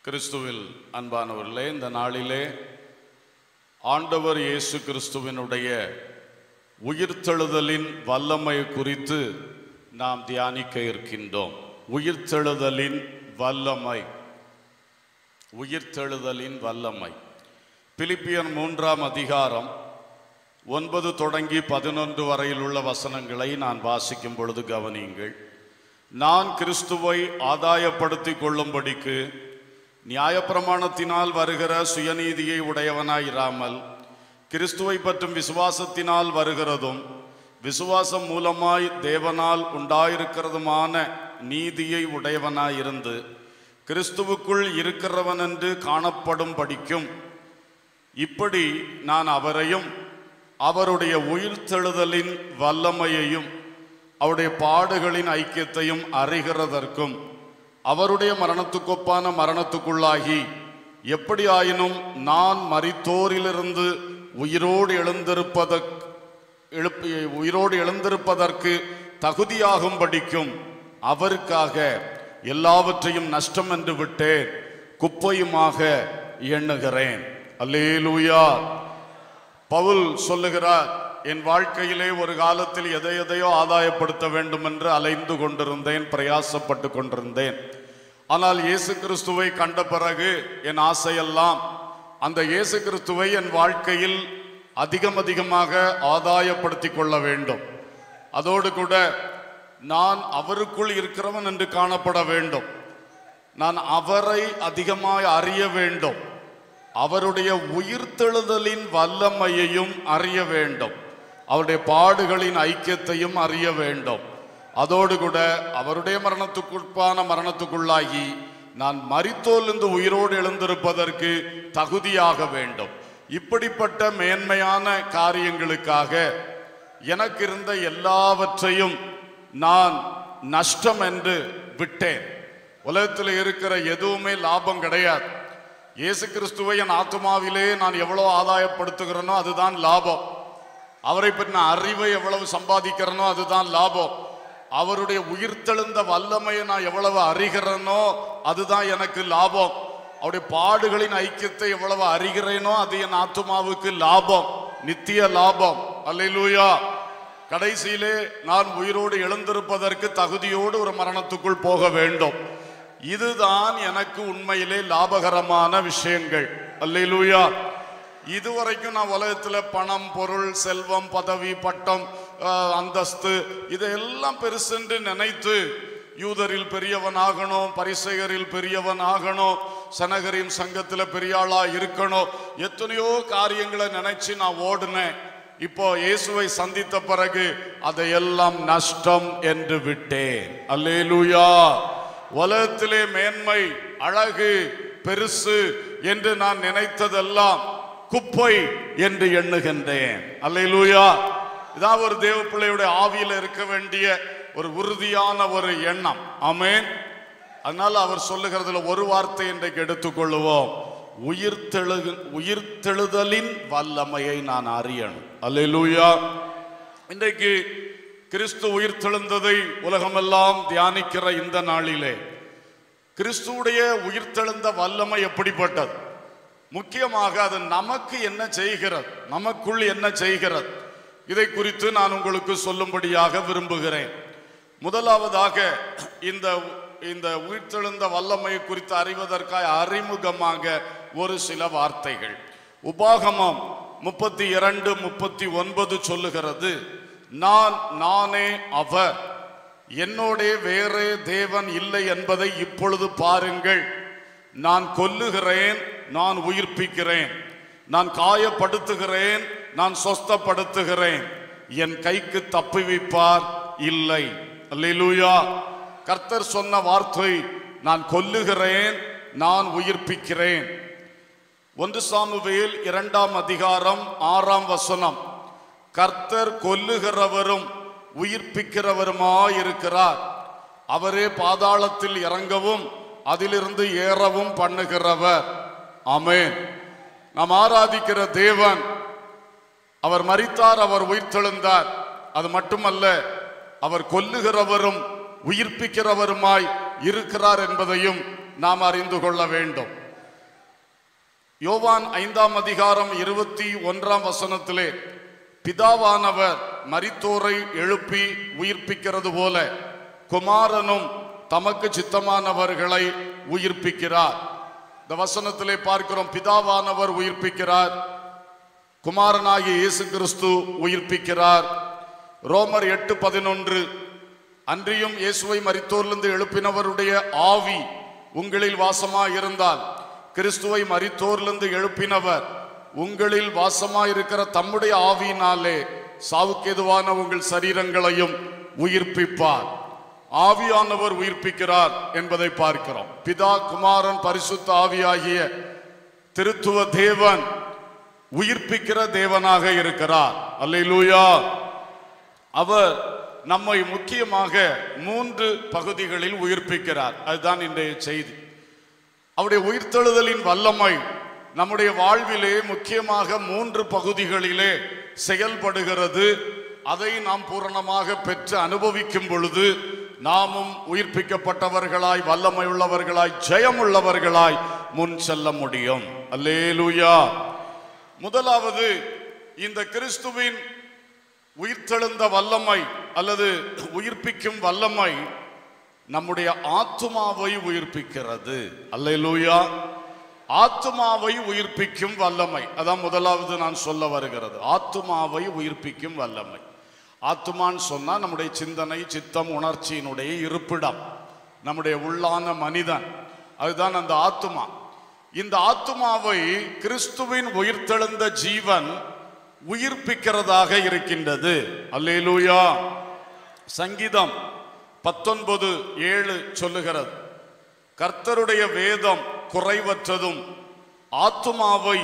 கிறிஸ்துவில் அன்பானவர்களே இந்த நாளிலே ஆண்டவர் இயேசு கிறிஸ்துவினுடைய உயிர்த்தெழுதலின் வல்லமை குறித்து நாம் தியானிக்க இருக்கின்றோம் உயிர்த்தெழுதலின் வல்லமை உயிர்த்தெழுதலின் வல்லமை பிலிப்பியன் மூன்றாம் அதிகாரம் ஒன்பது தொடங்கி பதினொன்று வரையில் உள்ள வசனங்களை நான் வாசிக்கும் பொழுது கவனியுங்கள் நான் கிறிஸ்துவை ஆதாயப்படுத்திக் கொள்ளும்படிக்கு நியாயப்பிரமாணத்தினால் வருகிற சுயநீதியை உடையவனாயிராமல் கிறிஸ்துவை பற்றும் விசுவாசத்தினால் வருகிறதும் விசுவாசம் மூலமாய் தேவனால் உண்டாயிருக்கிறதுமான நீதியை உடையவனாயிருந்து கிறிஸ்துவுக்குள் இருக்கிறவன் என்று காணப்படும் படிக்கும் இப்படி நான் அவரையும் அவருடைய உயிர்த்தெழுதலின் வல்லமையையும் அவருடைய பாடுகளின் ஐக்கியத்தையும் அறிகிறதற்கும் அவருடைய மரணத்துக்கொப்பான மரணத்துக்குள்ளாகி எப்படி ஆயினும் நான் மரித்தோரிலிருந்து உயிரோடு எழுந்திருப்பதற்கு எழுப்பி உயிரோடு எழுந்திருப்பதற்கு தகுதியாகும் படிக்கும் அவருக்காக எல்லாவற்றையும் நஷ்டம் என்று விட்டேன் குப்பையுமாக எண்ணுகிறேன் அல்லேலூயா பவுல் சொல்லுகிறார் என் வாழ்க்கையிலே ஒரு காலத்தில் எதை எதையோ ஆதாயப்படுத்த வேண்டும் என்று அலைந்து கொண்டிருந்தேன் பிரயாசப்பட்டு கொண்டிருந்தேன் ஆனால் இயேசு கிறிஸ்துவை கண்ட பிறகு என் ஆசையெல்லாம் அந்த இயேசு கிறிஸ்துவை என் வாழ்க்கையில் அதிகம் அதிகமாக ஆதாயப்படுத்திக் கொள்ள வேண்டும் அதோடு கூட நான் அவருக்குள் இருக்கிறவன் என்று காணப்பட வேண்டும் நான் அவரை அதிகமாய் அறிய வேண்டும் அவருடைய உயிர்த்தெழுதலின் வல்லமையையும் அறிய வேண்டும் அவருடைய பாடுகளின் ஐக்கியத்தையும் அறிய வேண்டும் அதோடு கூட அவருடைய மரணத்துக்குட்பான மரணத்துக்குள்ளாகி நான் மரித்தோலிருந்து உயிரோடு எழுந்திருப்பதற்கு தகுதியாக வேண்டும் இப்படிப்பட்ட மேன்மையான காரியங்களுக்காக எனக்கு இருந்த எல்லாவற்றையும் நான் நஷ்டம் என்று விட்டேன் உலகத்தில் இருக்கிற எதுவுமே லாபம் கிடையாது இயேசு கிறிஸ்துவை என் ஆத்மாவிலே நான் எவ்வளவு ஆதாயப்படுத்துகிறேனோ அதுதான் லாபம் அவரை பற்றின அறிவை எவ்வளவு சம்பாதிக்கிறேனோ அதுதான் லாபம் அவருடைய உயிர்த்தெழுந்த வல்லமையை நான் எவ்வளவு அறிகிறேனோ அதுதான் எனக்கு லாபம் அவருடைய பாடுகளின் ஐக்கியத்தை எவ்வளவு அறிகிறேனோ அது என் ஆத்மாவுக்கு லாபம் நித்திய லாபம் அல்லேலூயா கடைசியிலே நான் உயிரோடு எழுந்திருப்பதற்கு தகுதியோடு ஒரு மரணத்துக்குள் போக வேண்டும் இதுதான் எனக்கு உண்மையிலே லாபகரமான விஷயங்கள் அல்லேலூயா இதுவரைக்கும் நான் உலகத்துல பணம் பொருள் செல்வம் பதவி பட்டம் ஆஹ், அந்தஸ்து இதையெல்லாம் பெருசென்று நினைத்து யூதரில் பெரியவன் ஆகணும் பரிசெயரில் பெரியவன் ஆகணும் சனகரின் சங்கத்துல பெரிய ஆளா இருக்கணும் எத்தனையோ காரியங்களை நினைச்சு நான் ஓடுனேன் இப்போ இயேசுவை சந்தித்த பிறகு அதையெல்லாம் நஷ்டம் என்று விட்டேன் அல்லேலூயா உலகத்திலே மேன்மை அழகு பெருசு என்று நான் நினைத்ததெல்லாம் குப்பை என்று எண்ணுகின்றேன் அல்லேலூயா இதான் ஒரு தேவ பிள்ளையுடைய ஆவியில இருக்க வேண்டிய ஒரு உறுதியான ஒரு எண்ணம் ஆமென் அதனால அவர் சொல்லுகிறதுல ஒரு வார்த்தை இன்றைக்கு எடுத்துக்கொள்ளுவோம் உயிர்த்தெழு உயிர்த்தெழுதலின் வல்லமையை நான் அறியணும் அல்லேலூயா இன்றைக்கு கிறிஸ்து உயிர்த்தெழுந்ததை உலகமெல்லாம் தியானிக்கிற இந்த நாளிலே கிறிஸ்துவுடைய உயிர்த்தெழுந்த வல்லமை எப்படிப்பட்டது முக்கியமாக அது நமக்கு என்ன செய்கிறது நமக்குள் என்ன செய்கிறது இதை குறித்து நான் உங்களுக்கு சொல்லும்படியாக விரும்புகிறேன் முதலாவதாக இந்த இந்த உயிர்த்தெழுந்த வல்லமை குறித்து அறிவதற்காக அறிமுகமாக ஒரு சில வார்த்தைகள் உபாகமம் முப்பத்தி இரண்டு முப்பத்தி ஒன்பது சொல்லுகிறது நான் நானே அவர் என்னோடே வேறே தேவன் இல்லை என்பதை இப்பொழுது பாருங்கள் நான் கொல்லுகிறேன் நான் உயிர்ப்பிக்கிறேன் நான் காயப்படுத்துகிறேன் நான் சொஸ்தப்படுத்துகிறேன் என் கைக்கு தப்புவிப்பார் இல்லை அல்லேலூயா கர்த்தர் சொன்ன வார்த்தை நான் கொல்லுகிறேன் நான் உயிர்ப்பிக்கிறேன் ஒன்று சாமுவேல் இரண்டாம் அதிகாரம் ஆறாம் வசனம் கர்த்தர் கொல்லுகிறவரும் உயிர்ப்பிக்கிறவருமாயிருக்கிறார் அவரே பாதாளத்தில் இறங்கவும் அதிலிருந்து ஏறவும் பண்ணுகிறவர் ஆமென் நாம் ஆராதிக்கிற தேவன் அவர் மரித்தார் அவர் உயிர்த்தெழுந்தார் அது மட்டுமல்ல அவர் கொல்லுகிறவரும் உயிர்ப்பிக்கிறவருமாய் இருக்கிறார் என்பதையும் நாம் அறிந்து கொள்ள வேண்டும் யோவான் ஐந்தாம் அதிகாரம் இருபத்தி ஒன்றாம் வசனத்திலே பிதாவானவர் மரித்தோரை எழுப்பி உயிர்ப்பிக்கிறது போல குமாரனும் தமக்கு சித்தமானவர்களை உயிர்ப்பிக்கிறார் இந்த வசனத்திலே பார்க்கிறோம் பிதாவானவர் உயிர்ப்பிக்கிறார் குமாரனாகிய இயேசு கிறிஸ்து உயிர்ப்பிக்கிறார் ரோமர் எட்டு பதினொன்று அன்றியும் இயேசுவை மரித்தோர்லிருந்து எழுப்பினவருடைய ஆவி உங்களில் வாசமாய் இருந்தால் கிறிஸ்துவை மரித்தோர்லிருந்து எழுப்பினவர் உங்களில் வாசமாய் இருக்கிற தம்முடைய ஆவியினாலே சாவுக்கேதுவான உங்கள் சரீரங்களையும் உயிர்ப்பிப்பார் ஆவியானவர் உயிர்ப்பிக்கிறார் என்பதை பார்க்கிறோம் பிதா குமாரன் பரிசுத்த ஆவியாகிய திருத்துவ தேவன் உயிர்ப்பிக்கிற தேவனாக இருக்கிறார் அல்லேலூயா அவர் நம்மை முக்கியமாக மூன்று பகுதிகளில் உயிர்ப்பிக்கிறார் அதுதான் இன்றைய செய்தி அவருடைய உயிர்த்தெழுதலின் வல்லமை நம்முடைய வாழ்விலே முக்கியமாக மூன்று பகுதிகளிலே செயல்படுகிறது அதை நாம் பூரணமாக பெற்று அனுபவிக்கும் பொழுது நாமும் உயிர்ப்பிக்கப்பட்டவர்களாய் வல்லமை உள்ளவர்களாய் ஜெயம் உள்ளவர்களாய் முன் செல்ல முடியும் அல்லேலூயா முதலாவது இந்த கிறிஸ்துவின் உயிர்த்தெழுந்த வல்லமை அல்லது உயிர்ப்பிக்கும் வல்லமை நம்முடைய ஆத்துமாவை உயிர்ப்பிக்கிறது அல்லேலூயா ஆத்துமாவை உயிர்ப்பிக்கும் வல்லமை அதான் முதலாவது நான் சொல்ல வருகிறது ஆத்துமாவை உயிர்ப்பிக்கும் வல்லமை ஆத்துமான்னு சொன்னா நம்முடைய சிந்தனை சித்தம் உணர்ச்சியினுடைய இருப்பிடம் நம்முடைய உள்ளான மனிதன் அதுதான் அந்த ஆத்துமா இந்த ஆத்துமாவை கிறிஸ்துவின் உயிர்த்தெழுந்த ஜீவன் உயிர்ப்பிக்கிறதாக இருக்கின்றது அல்லேலூயா சங்கீதம் பத்தொன்பது ஏழு சொல்லுகிறது கர்த்தருடைய வேதம் குறைவற்றதும் ஆத்துமாவை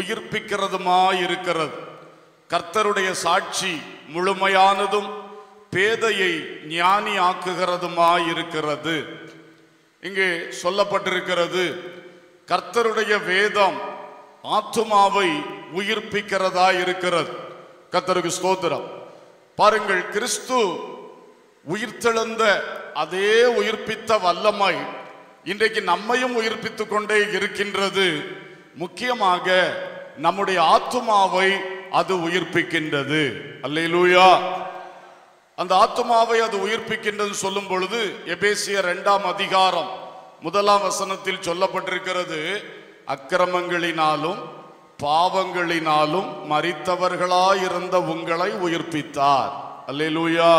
உயிர்ப்பிக்கிறதுமாயிருக்கிறது கர்த்தருடைய சாட்சி முழுமையானதும் பேதையை ஞானி ஆக்குகிறதுமாயிருக்கிறது இங்கே சொல்லப்பட்டிருக்கிறது கர்த்தருடைய வேதம் ஆத்துமாவை உயிர்ப்பிக்கிறதா இருக்கிறது கர்த்தருக்கு ஸ்தோத்திரம் பாருங்கள் கிறிஸ்து உயிர்த்தெழுந்த அதே உயிர்ப்பித்த வல்லமை இன்றைக்கு நம்மையும் உயிர்ப்பித்துக் கொண்டே இருக்கின்றது முக்கியமாக நம்முடைய ஆத்துமாவை அது உயிர்ப்பிக்கின்றது அல்லேலூயா அந்த ஆத்துமாவை அது உயிர்ப்பிக்கின்றது சொல்லும் பொழுது எபேசியர் இரண்டாம் அதிகாரம் முதலாம் வசனத்தில் சொல்லப்பட்டிருக்கிறது அக்கிரமங்களினாலும் பாவங்களினாலும் மரித்தவர்களாயிருந்த உங்களை உயிர்ப்பித்தார் அல்லேலூயா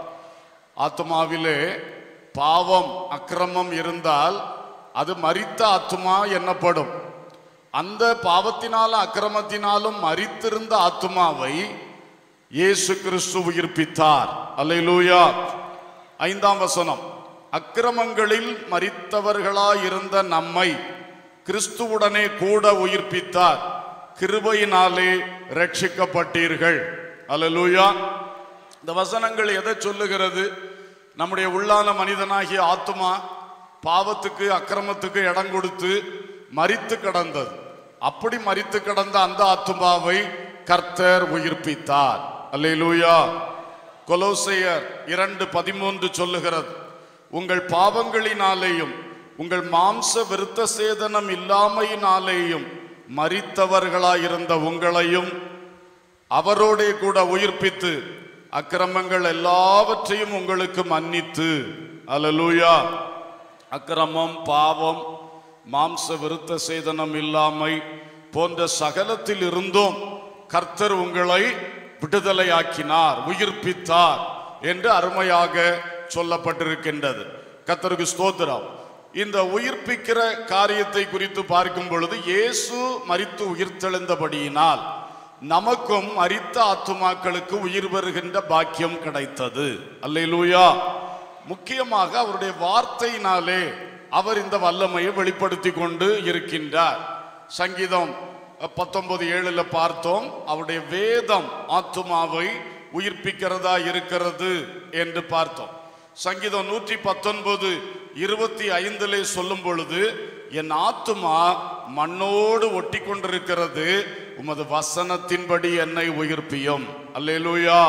ஆத்மாவிலே பாவம் அக்கிரமம் இருந்தால் அது மரித்த ஆத்மா என்னப்படும் அந்த பாவத்தினாலும் அக்கிரமத்தினாலும் மரித்திருந்த ஆத்மாவை இயேசு கிறிஸ்து உயிர்ப்பித்தார் அல்லேலூயா ஐந்தாம் வசனம் அக்கிரமங்களில் மரித்தவர்களாயிருந்த நம்மை கிறிஸ்துவுடனே கூட உயிர்ப்பித்தார் கிருபையினாலே ரட்சிக்கப்பட்டீர்கள் அல்லேலூயா இந்த வசனங்கள் எதை சொல்லுகிறது நம்முடைய உள்ளான மனிதனாகிய ஆத்துமா பாவத்துக்கு அக்கிரமத்துக்கு இடம் கொடுத்து மரித்து கிடந்தது அப்படி மரித்து கிடந்த அந்த ஆத்துமாவை கர்த்தர் உயிர்ப்பித்தார் அல்லேலூயா கொலோசையர் இரண்டு பதிமூன்று சொல்லுகிறது உங்கள் பாவங்களினாலேயும் உங்கள் மாம்ச விருத்த சேதனம் இல்லாமையினாலேயும் மரித்தவர்களாயிருந்த உங்களையும் அவரோடே கூட உயிர்ப்பித்து அக்கிரமங்கள் எல்லாவற்றையும் உங்களுக்கு மன்னித்து அல்லேலூயா அக்கிரமம் பாவம் மாம்ச விருத்த சேதனம் இல்லாமை போன்ற சகலத்தில் இருந்தும் கர்த்தர் உங்களை விடுதலையாக்கினார் உயிர்ப்பித்தார் என்று அருமையாக சொல்லப்பட்டிருக்கின்றது கர்த்தருக்கு ஸ்தோத்திரம் இந்த உயிர்ப்பிக்கிற காரியத்தை குறித்து பார்க்கும் பொழுது இயேசு மரித்து உயிர்த்தெழுந்தபடியினால் நமக்கும் மரித்த ஆத்துமாக்களுக்கு உயிர் வருகின்ற பாக்கியம் கிடைத்தது அல்லேலூயா முக்கியமாக அவருடைய வார்த்தையினாலே அவர் இந்த வல்லமையை வெளிப்படுத்தி கொண்டு இருக்கின்றார் சங்கீதம் பத்தொன்பது ஏழுல பார்த்தோம் அவருடைய வேதம் ஆத்துமாவை உயிர்ப்பிக்கிறதா இருக்கிறது என்று பார்த்தோம் சங்கீதம் நூற்றி பத்தொன்பது இருபத்தி ஐந்திலே சொல்லும் பொழுது என் ஆத்துமா மண்ணோடு ஒட்டி கொண்டிருக்கிறது உமது வசனத்தின்படி என்னை உயிர்ப்பியும் அல்லேலூயா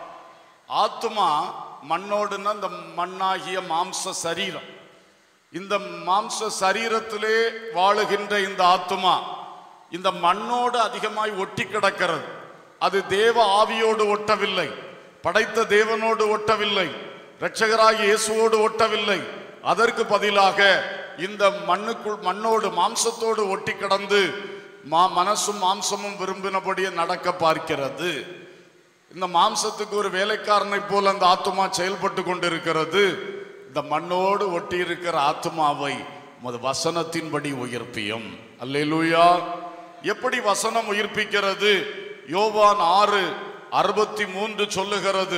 ஆத்துமா மண்ணோடுன்னா இந்த மண்ணாகிய மாம்ச சரீரம் இந்த மாம்ச சரீரத்திலே வாழுகின்ற இந்த ஆத்துமா இந்த மண்ணோடு அதிகமாய் ஒட்டி கிடக்கிறது அது தேவ ஆவியோடு ஒட்டவில்லை படைத்த தேவனோடு ஒட்டவில்லை இரட்சகராகிய இயேசுவோடு ஒட்டவில்லை அதற்கு பதிலாக இந்த மண்ணுக்குள் மண்ணோடு மாம்சத்தோடு ஒட்டி கிடந்து மா மனசும் மாம்சமும் விரும்பினபடியே நடக்க பார்க்கிறது இந்த மாம்சத்துக்கு ஒரு வேலைக்காரனை போல அந்த ஆத்துமா செயல்பட்டு கொண்டிருக்கிறது இந்த மண்ணோடு ஒட்டி இருக்கிற ஆத்துமாவை உமது வசனத்தின்படி உயிர்ப்பியும் அல்லேலூயா எப்படி வசனம் உயிர்ப்பிக்கிறது யோவான் ஆறு அறுபத்தி மூன்று சொல்லுகிறது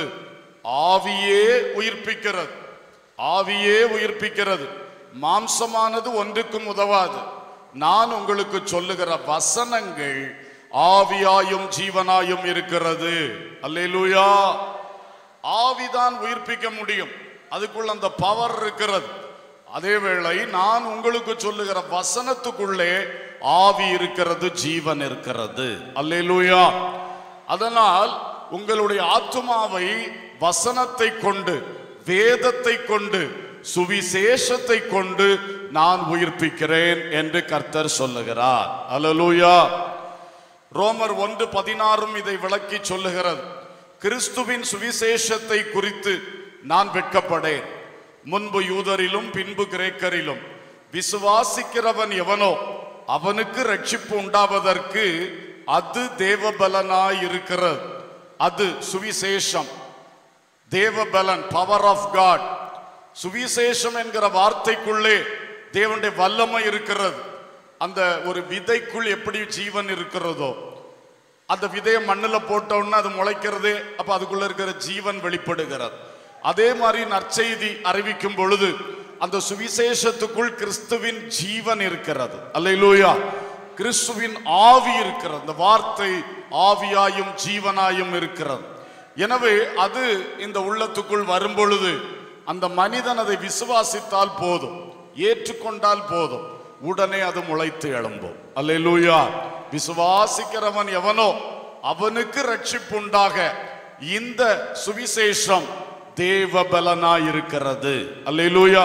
ஆவியே உயிர்ப்பிக்கிறது ஆவியே உயிர்ப்பிக்கிறது மாம்சமானது ஒன்றுக்கும் உதவாது நான் உங்களுக்கு சொல்லுகிற வசனங்கள் ஆவியாயும் ஜீவனாயும் இருக்கிறது அல்லேலூயா ஆவிதான் உயிர்ப்பிக்க முடியும் அதுக்குள்ள அந்த பவர் இருக்கிறது அதே வேளை நான் உங்களுக்கு சொல்லுகிற வசனத்துக்குள்ளே ஆவி இருக்கிறது ஜீவன் இருக்கிறது அல்லேலூயா அதனால் உங்களுடைய ஆத்துமாவை வசனத்தை கொண்டு வேதத்தை கொண்டு சுவிசேஷத்தை கொண்டு நான் உயிர்ப்பிக்கிறேன் என்று கர்த்தர் சொல்லுகிறார் அல்லேலூயா ரோமர் ஒன்று பதினாறும் இதை விளக்கி சொல்லுகிறது கிறிஸ்துவின் சுவிசேஷத்தை குறித்து நான் வெட்கப்படேன் முன்பு யூதரிலும் பின்பு கிரேக்கரிலும் விசுவாசிக்கிறவன் எவனோ அவனுக்கு ரட்சிப்பு உண்டாவதற்கு அது தேவபலனாய் இருக்கிறது அது சுவிசேஷம் தேவபலன் பவர் ஆஃப் காட் சுவிசேஷம் என்கிற வார்த்தைக்குள்ளே தேவனுடைய வல்லமை இருக்கிறது அந்த ஒரு விதைக்குள் எப்படி ஜீவன் இருக்கிறதோ அந்த விதையை மண்ணில் போட்டோன்னா அது முளைக்கிறது அப்ப அதுக்குள்ள இருக்கிற ஜீவன் வெளிப்படுகிறது அதே மாதிரி நற்செய்தி அறிவிக்கும் பொழுது அந்த சுவிசேஷத்துக்குள் கிறிஸ்துவின் ஜீவன் இருக்கிறது அல்லேலூயா கிறிஸ்துவின் ஆவி இருக்கிறது அந்த வார்த்தை ஆவியாயும் ஜீவனாயும் இருக்கிறது எனவே அது இந்த உள்ளத்துக்குள் வரும் பொழுது அந்த மனிதன் அதை விசுவாசித்தால் போதும் ஏற்றுக்கொண்டால் போதும் உடனே அது முளைத்து எழும்பும் அல்லேலூயா விசுவாசிக்கிறவன் எவனோ அவனுக்கு ரட்சிப்புண்டாக இந்த சுவிசேஷம் தேவ பலனாயிருக்கிறது அல்லேலூயா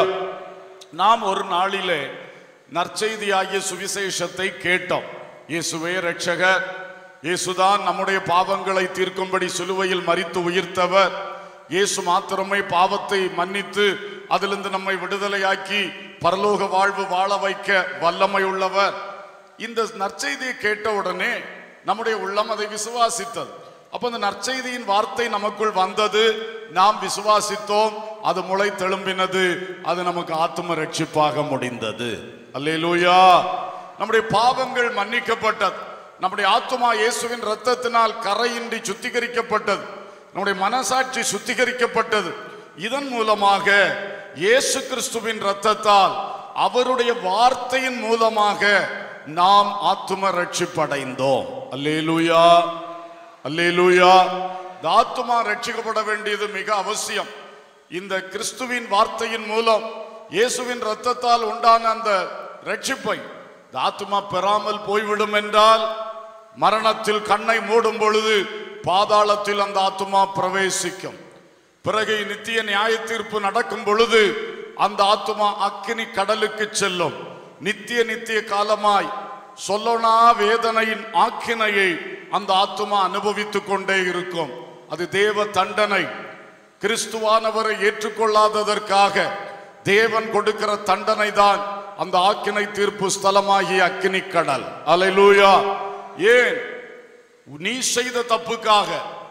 நாம் ஒரு நாளிலே நற்செய்தியாகிய சுவிசேஷத்தை கேட்டோம் இயேசுவே ரட்சகர் இயேசுதான் நம்முடைய பாவங்களை தீர்க்கும்படி சிலுவையில் மரித்து உயிர்த்தவர் இயேசு மாத்திரமே பாவத்தை மன்னித்து அதிலிருந்து நம்மை விடுதலையாக்கி பரலோக வாழ்வு வாழ வைக்க வல்லமை உள்ளவர் இந்த நற்செய்தியை கேட்ட உடனே நம்முடைய உள்ளம் அதை விசுவாசித்தது அப்ப அந்த நற்செய்தியின் வார்த்தை நமக்குள் வந்தது நாம் விசுவாசித்தோம் அது முளை தெழும்பினது அது நமக்கு ஆத்ம ரட்சிப்பாக முடிந்தது அல்லேலூயா நம்முடைய பாவங்கள் மன்னிக்கப்பட்டது நம்முடைய ஆத்துமா இயேசுவின் இரத்தத்தினால் கரையின்றி சுத்திகரிக்கப்பட்டது நம்முடைய மனசாட்சி சுத்திகரிக்கப்பட்டது இதன் மூலமாக இயேசு கிறிஸ்துவின் இரத்தத்தால் அவருடைய வார்த்தையின் மூலமாக நாம் ஆத்தும ரட்சிப்படைந்தோம் அல்லேலூயா அல்லேலூயா இந்த ஆத்துமா ரட்சிக்கப்பட வேண்டியது மிக அவசியம் இந்த கிறிஸ்துவின் வார்த்தையின் மூலம் இயேசுவின் இரத்தத்தால் உண்டான அந்த ரட்சிப்பை இந்த ஆத்துமா பெறாமல் போய்விடும் என்றால் மரணத்தில் கண்ணை மூடும் பொழுது பாதாளத்தில் அந்த ஆத்துமா பிரவேசிக்கும் பிறகு நித்திய நியாய தீர்ப்பு நடக்கும் பொழுது அந்த ஆத்துமா அக்கினி கடலுக்கு செல்லும் நித்திய நித்திய காலமாய் சொல்லனா வேதனையின் ஆக்கினையை அந்த ஆத்துமா அனுபவித்துக் கொண்டே இருக்கும் அது தேவ தண்டனை கிறிஸ்துவானவரை ஏற்றுக்கொள்ளாததற்காக தேவன் கொடுக்கிற தண்டனை தான் அந்த ஆக்கினை தீர்ப்பு ஸ்தலமாகிய அக்கினி கடல் அலைலூயா ஏன் நீ செய்த தப்புக்காக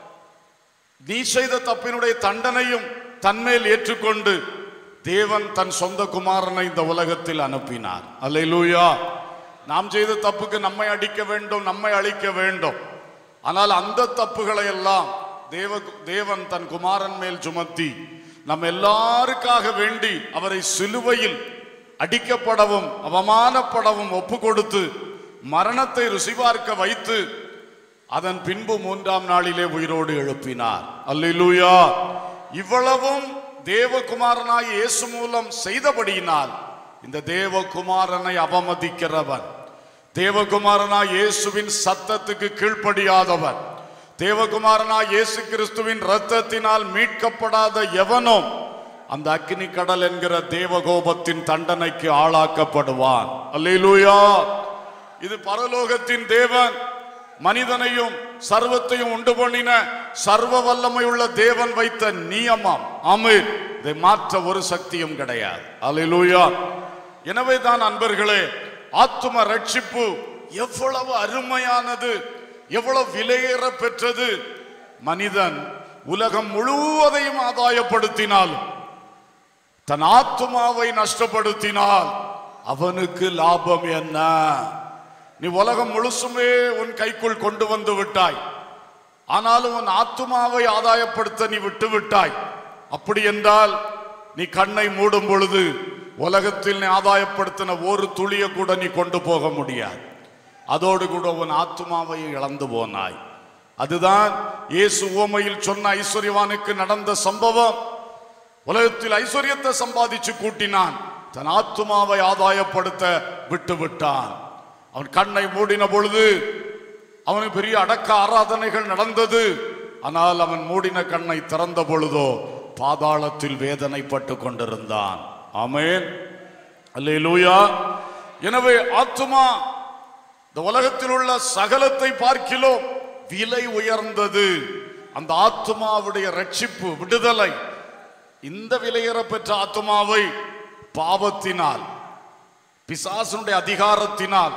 நீ செய்த தப்பினுடைய தண்டனையும் தன்மேல் ஏற்றுக்கொண்டு தேவன் தன் சொந்த குமாரனை இந்த உலகத்தில் அனுப்பினார் அல்லேலூயா நாம் செய்த தப்புக்கு நம்மை அடிக்க வேண்டும் நம்மை அழிக்க வேண்டும் ஆனால் அந்த தப்புகளை எல்லாம் தேவ தேவன் தன் குமாரன் மேல் சுமத்தி நம்ம எல்லாருக்காக வேண்டி அவரை சிலுவையில் அடிக்கப்படவும் அவமானப்படவும் ஒப்பு கொடுத்து மரணத்தை ருசி பார்க்க வைத்து அதன் பின்பு மூன்றாம் நாளிலே உயிரோடு எழுப்பினார் அல்லேலூயா இவ்வளவும் தேவகுமாரனாய் இயேசு மூலம் செய்தபடியினால் இந்த தேவகுமாரனை அவமதிக்கிறவன் தேவகுமாரனாய் இயேசுவின் சத்தத்துக்கு கீழ்ப்படியாதவன் தேவகுமாரனாய் இயேசு கிறிஸ்துவின் இரத்தத்தினால் மீட்கப்படாத எவனும் அந்த அக்கினி கடல் என்கிற தேவகோபத்தின் தண்டனைக்கு ஆளாக்கப்படுவான் அல்லேலூயா இது பரலோகத்தின் தேவன் மனிதனையும் சர்வத்தையும் உண்டு பண்ணின சர்வ வல்லமையுள்ள தேவன் வைத்த நியமம் அமீர் இதை மாற்ற ஒரு சக்தியும் கிடையாது அல்லேலூயா எனவே தான் அன்பர்களே ஆத்தும ரட்சிப்பு எவ்வளவு அருமையானது எவ்வளவு விலையேற பெற்றது மனிதன் உலகம் முழுவதையும் ஆதாயப்படுத்தினாலும் தன் ஆத்துமாவை நஷ்டப்படுத்தினால் அவனுக்கு லாபம் என்ன நீ உலகம் முழுசுமே உன் கைக்குள் கொண்டு வந்து விட்டாய் ஆனாலும் உன் ஆத்துமாவை ஆதாயப்படுத்த நீ விட்டு விட்டாய் அப்படி என்றால் நீ கண்ணை மூடும் பொழுது உலகத்தில் நீ ஆதாயப்படுத்தின ஒரு துளியை கூட நீ கொண்டு போக முடியாது அதோடு கூட உன் ஆத்துமாவை இழந்து போனாய் அதுதான் இயேசு உவமையில் சொன்ன ஐஸ்வர்யவானுக்கு நடந்த சம்பவம் உலகத்தில் ஐஸ்வர்யத்தை சம்பாதிச்சு கூட்டினான் தன் ஆத்துமாவை ஆதாயப்படுத்த விட்டு விட்டான் அவன் கண்ணை மூடின பொழுது அவனுக்கு பெரிய அடக்க ஆராதனைகள் நடந்தது ஆனால் அவன் மூடின கண்ணை திறந்த பொழுதோ பாதாளத்தில் வேதனைப்பட்டு கொண்டிருந்தான் ஆமென் அல்லேலூயா எனவே ஆத்துமா இந்த உலகத்தில் உள்ள சகலத்தை பார்க்கிலோம் விலை உயர்ந்தது அந்த ஆத்துமாவுடைய ரட்சிப்பு விடுதலை இந்த விலையேற பெற்ற ஆத்துமாவை பாவத்தினால் பிசாசனுடைய அதிகாரத்தினால்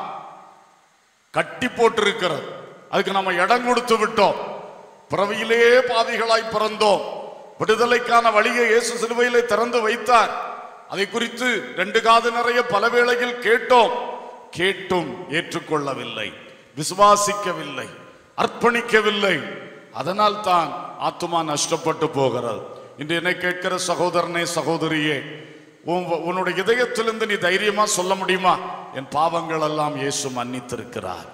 கட்டி போட்டிருக்கிறது அதுக்கு நம்ம இடம் கொடுத்து விட்டோம் பிறவியிலேயே பாவிகளாய் பிறந்தோம் விடுதலைக்கான வழியை இயேசு சிலுவையிலே திறந்து வைத்தார் அதை குறித்து ரெண்டு காது நிறைய பல வேளையில் கேட்டோம் கேட்டும் ஏற்றுக்கொள்ளவில்லை விசுவாசிக்கவில்லை அர்ப்பணிக்கவில்லை அதனால் தான் ஆத்துமா நஷ்டப்பட்டு போகிறது இன்று என்னை கேட்கிற சகோதரனே சகோதரியே உன் உன்னுடைய இதயத்திலிருந்து நீ தைரியமா சொல்ல முடியுமா என் பாவங்கள் எல்லாம் இயேசு மன்னித்திருக்கிறார்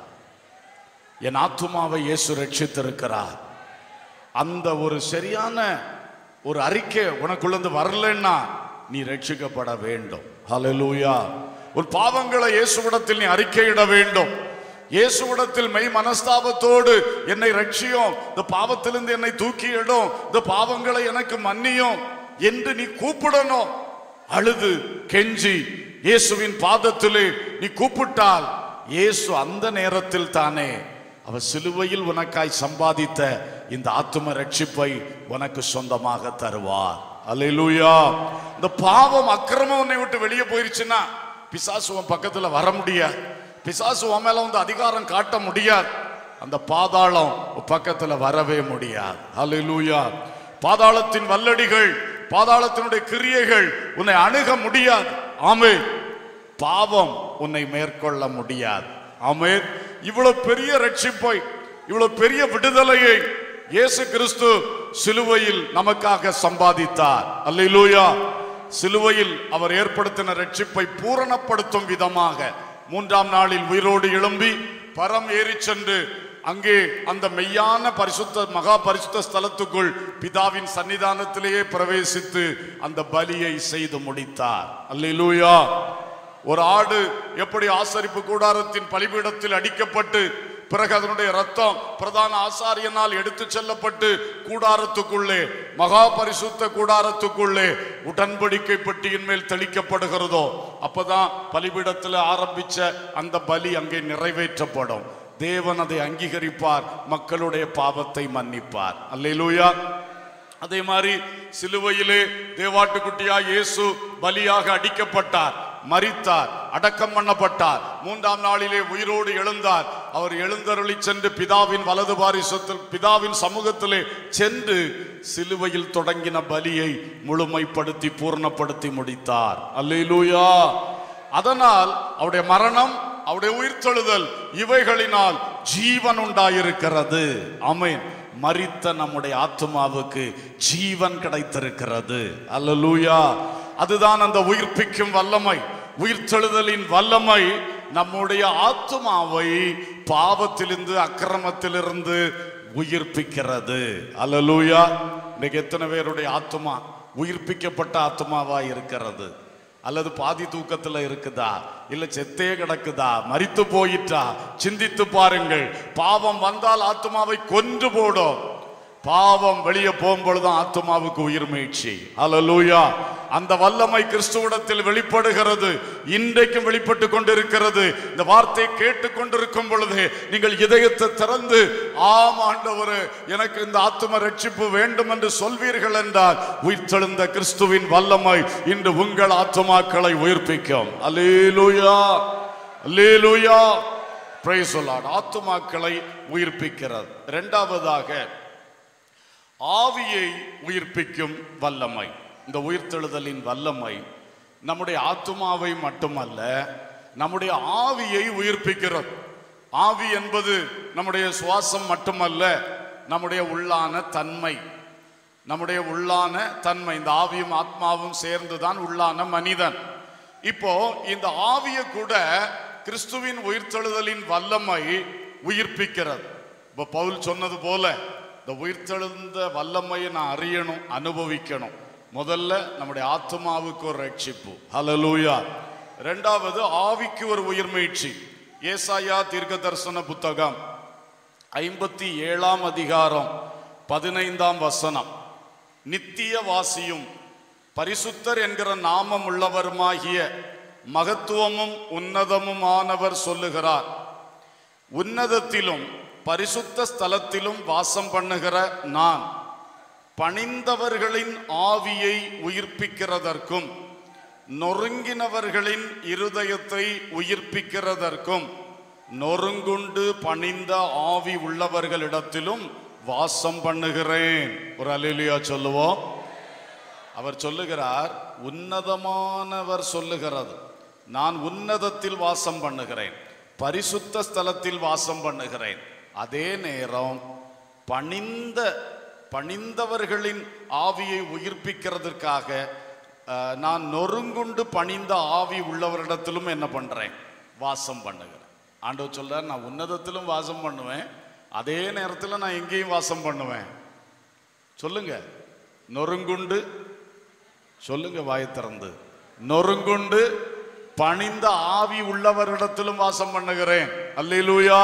என் ஆத்துமாவை இயேசு ரட்சித்திருக்கிறார் அந்த ஒரு சரியான ஒரு அறிக்கை உனக்குள்ளேருந்து வரலன்னா நீ ரட்சிக்கப்பட வேண்டும் ஹalleluya உன் பாவங்களை இயேசுவிடத்தில் நீ அறிக்கையிட வேண்டும் இயேசுவிடத்தில் மெய் மனஸ்தாபத்தோடு என்னை ரட்சியும் இந்த பாவத்திலிருந்து என்னை தூக்கியிடும் இந்த பாவங்களை எனக்கு மன்னியும் என்று நீ கூப்பிடணும் அழுது கெஞ்சி இயேசுவின் பாதத்திலே நீ கூப்பிட்டால் இயேசு அந்த நேரத்தில் தானே அவர் சிலுவையில் உனக்காய் சம்பாதித்த இந்த ஆத்தும ரட்சிப்பை உனக்கு சொந்தமாக தருவார் அல்லேலூயா இந்த பாவம் அக்கிரமம் உன்னை விட்டு வெளியே போயிருச்சுன்னா பிசாசு உன் பக்கத்துல வர முடியாது பிசாசு உன் மேல வந்து அதிகாரம் காட்ட முடியாது அந்த பாதாளம் உன் பக்கத்துல வரவே முடியாது அல்லேலூயா பாதாளத்தின் வல்லடிகள் பாதாளத்தினுடைய கிரியைகள் உன்னை அணுக முடியாது ஆமே பாவம் உன்னை மேற்கொள்ள முடியாது ஆமே இவ்வளவு பெரிய ரட்சிப்பை இவ்வளவு பெரிய விடுதலையை இயேசு கிறிஸ்து சிலுவையில் நமக்காக சம்பாதித்தார் அல்லேலூயா சிலுவையில் அவர் ஏற்படுத்தின ரட்சிப்பை பூரணப்படுத்தும் விதமாக மூன்றாம் நாளில் உயிரோடு எழும்பி பரம் ஏறி சென்று அங்கே அந்த மெய்யான பரிசுத்த மகா பரிசுத்த ஸ்தலத்துக்குள் பிதாவின் சன்னிதானத்திலேயே பிரவேசித்து அந்த பலியை செய்து முடித்தார் அல்லேலூயா ஒரு ஆடு எப்படி ஆசரிப்பு கூடாரத்தின் பலிபீடத்தில் அடிக்கப்பட்டு பிறகு அதனுடைய ரத்தம் பிரதான ஆசாரியனால் எடுத்து செல்லப்பட்டு கூடாரத்துக்குள்ளே மகா பரிசுத்த கூடாரத்துக்குள்ளே உடன்படிக்கை பெட்டியின் மேல் தெளிக்கப்படுகிறதோ அப்பதான் பலிபீடத்தில் ஆரம்பிச்ச அந்த பலி அங்கே நிறைவேற்றப்படும் தேவன் அதை அங்கீகரிப்பார் மக்களுடைய பாவத்தை மன்னிப்பார் அல்லேலூயா அதே மாதிரி சிலுவையிலே தேவாட்டுக்குட்டியா இயேசு பலியாக அடிக்கப்பட்டார் மரித்தார் அடக்கம் பண்ணப்பட்டார் மூன்றாம் நாளிலே உயிரோடு எழுந்தார் அவர் எழுந்தருளி சென்று பிதாவின் வலது பாரிசத்தில் பிதாவின் சமூகத்திலே சென்று சிலுவையில் தொடங்கின பலியை முழுமைப்படுத்தி பூர்ணப்படுத்தி முடித்தார் அல்லேலூயா அதனால் அவருடைய மரணம் அவருடைய உயிர்த்தெழுதல் இவைகளினால் ஜீவன் உண்டாயிருக்கிறது ஆமென் மரித்த நம்முடைய ஆத்மாவுக்கு ஜீவன் கிடைத்திருக்கிறது அல்லேலூயா அதுதான் அந்த உயிர்ப்பிக்கும் வல்லமை உயிர்த்தெழுதலின் வல்லமை நம்முடைய ஆத்மாவை பாவத்திலிருந்து அக்கிரமத்திலிருந்து உயிர்ப்பிக்கிறது அல்லேலூயா இன்னைக்கு எத்தனை பேருடைய ஆத்மா உயிர்ப்பிக்கப்பட்ட ஆத்மாவா இருக்கிறது அல்லது பாதி தூக்கத்துல இருக்குதா இல்ல செத்தே கிடக்குதா மரித்து போயிட்டா சிந்தித்து பாருங்கள் பாவம் வந்தால் ஆத்மாவை கொன்று போடும் பாவம் வெளியே போகும்பொழுது ஆத்மாவுக்கு உயிர் மீழ்ச்சி ஹalleluya அந்த வல்லமை கிறிஸ்துவிடத்தில் வெளிப்படுகிறது இன்றைக்கும் வெளிப்பட்டு கொண்டிருக்கிறது இந்த வார்த்தை கேட்டுக் கொண்டிருக்கும் பொழுது நீங்கள் இதயத்தை திறந்து ஆம் ஆண்டவரே எனக்கு இந்த ஆத்தும ரட்சிப்பு வேண்டும் என்று சொல்வீர்கள் என்றால் உயிர்த்தெழுந்த கிறிஸ்துவின் வல்லமை இன்று உங்கள் ஆத்துமாக்களை உயிர்ப்பிக்கும் அல்லேலூயா அல்லேலூயா பிரைஸ் ஆத்துமாக்களை உயிர்ப்பிக்கிறது இரண்டாவதாக ஆவியை உயிர்ப்பிக்கும் வல்லமை இந்த உயிர்த்தெழுதலின் வல்லமை நம்முடைய ஆத்துமாவை மட்டுமல்ல நம்முடைய ஆவியை உயிர்ப்பிக்கிறது ஆவி என்பது நம்முடைய சுவாசம் மட்டுமல்ல நம்முடைய உள்ளான தன்மை நம்முடைய உள்ளான தன்மை இந்த ஆவியும் ஆத்மாவும் சேர்ந்துதான் உள்ளான மனிதன் இப்போ இந்த ஆவியை கூட கிறிஸ்துவின் உயிர்த்தெழுதலின் வல்லமை உயிர்ப்பிக்கிறது இப்போ பவுல் சொன்னது போல இந்த உயிர்த்தெழுந்த வல்லமையை நான் அறியணும் அனுபவிக்கணும் முதல்ல நம்முடைய ஆத்மாவுக்கு ஒரு ரட்சிப்பு ஹalleluya ரெண்டாவது ஆவிக்கு ஒரு உயிர் மீட்சி ஏசாயா தீர்க்க தரிசன புத்தகம் ஐம்பத்தி ஏழாம் அதிகாரம் பதினைந்தாம் வசனம் நித்திய வாசியும் பரிசுத்தர் என்கிற நாமம் உள்ளவருமாகிய மகத்துவமும் உன்னதமுமானவர் சொல்லுகிறார் உன்னதத்திலும் பரிசுத்த ஸ்தலத்திலும் வாசம் பண்ணுகிற நான் பணிந்தவர்களின் ஆவியை உயிர்ப்பிக்கிறதற்கும் நொறுங்கினவர்களின் இருதயத்தை உயிர்ப்பிக்கிறதற்கும் நொறுங்குண்டு பணிந்த ஆவி உள்ளவர்களிடத்திலும் வாசம் பண்ணுகிறேன் ஒரு அலிலியா சொல்லுவோம் அவர் சொல்லுகிறார் உன்னதமானவர் சொல்லுகிறது நான் உன்னதத்தில் வாசம் பண்ணுகிறேன் பரிசுத்த ஸ்தலத்தில் வாசம் பண்ணுகிறேன் அதே நேரம் பணிந்த பணிந்தவர்களின் ஆவியை உயிர்ப்பிக்கிறதற்காக அஹ், நான் நொறுங்குண்டு பணிந்த ஆவி உள்ளவரிடத்திலும் என்ன பண்றேன் வாசம் பண்ணுகிறேன் ஆண்டவர் சொல்றார் நான் உன்னதத்திலும் வாசம் பண்ணுவேன் அதே நேரத்தில் நான் எங்கேயும் வாசம் பண்ணுவேன் சொல்லுங்க நொறுங்குண்டு சொல்லுங்க வாய் திறந்து நொறுங்குண்டு பணிந்த ஆவி உள்ளவரிடத்திலும் வாசம் பண்ணுகிறேன் அல்லேலூயா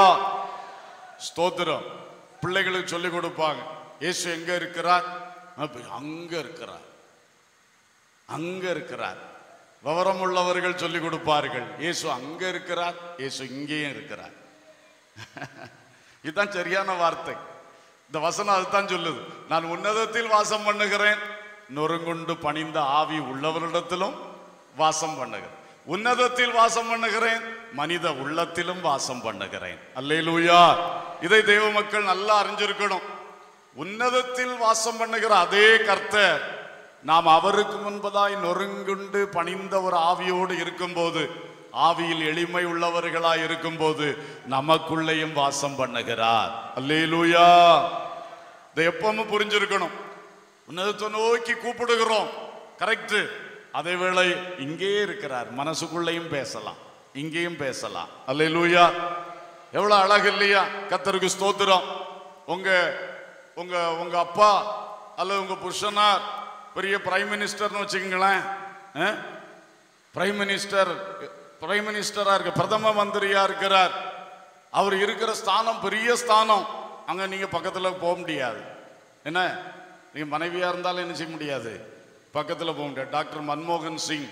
ஸ்தோத்திரம் பிள்ளைகளுக்கு சொல்லிக் கொடுப்பாங்க இயேசு எங்க இருக்கிறார் அப்ப அங்க இருக்கிறார் அங்க இருக்கிறார் விவரம் உள்ளவர்கள் சொல்லிக் கொடுப்பார்கள் இயேசு அங்க இருக்கிறார் இயேசு இங்கேயும் இருக்கிறார் இதுதான் சரியான வார்த்தை இந்த வசனம் அதுதான் சொல்லுது நான் உன்னதத்தில் வாசம் பண்ணுகிறேன் நொறுங்குண்டு பணிந்த ஆவி உள்ளவரிடத்திலும் வாசம் பண்ணுகிறேன் உன்னதத்தில் வாசம் பண்ணுகிறேன் மனித உள்ளத்திலும் வாசம் பண்ணுகிறேன் அல்லேலூயா இதை தெய்வ மக்கள் நல்லா அறிஞ்சிருக்கணும் உன்னதத்தில் வாசம் பண்ணுகிற அதே கர்த்தர் நாம் அவருக்கு முன்பதாய் நொறுங்குண்டு பணிந்த ஒரு ஆவியோடு இருக்கும்போது ஆவியில் எளிமை உள்ளவர்களாய் இருக்கும்போது நமக்குள்ளேயும் வாசம் பண்ணுகிறார் அல்லேலூயா இதை எப்பவும் புரிஞ்சிருக்கணும் உன்னதத்தை நோக்கி கூப்பிடுகிறோம் கரெக்ட் அதே வேளை இங்கேயே இருக்கிறார் மனசுக்குள்ளேயும் பேசலாம் இங்கேயும் பேசலாம் அல்லேலூயா எவ்வளவு அழகு இல்லையா கத்தருக்கு ஸ்தோத்திரம் உங்க உங்க உங்க அப்பா அல்லது உங்க புருஷனார் பெரிய பிரைம் மினிஸ்டர்னு வச்சுக்கங்களேன் பிரைம் மினிஸ்டர் பிரைம் மினிஸ்டரா இருக்க பிரதம மந்திரியா இருக்கிறார் அவர் இருக்கிற ஸ்தானம் பெரிய ஸ்தானம் அங்க நீங்க பக்கத்துல போக முடியாது என்ன நீங்க மனைவியா இருந்தாலும் என்ன செய்ய முடியாது பக்கத்துல போக முடியாது டாக்டர் மன்மோகன் சிங்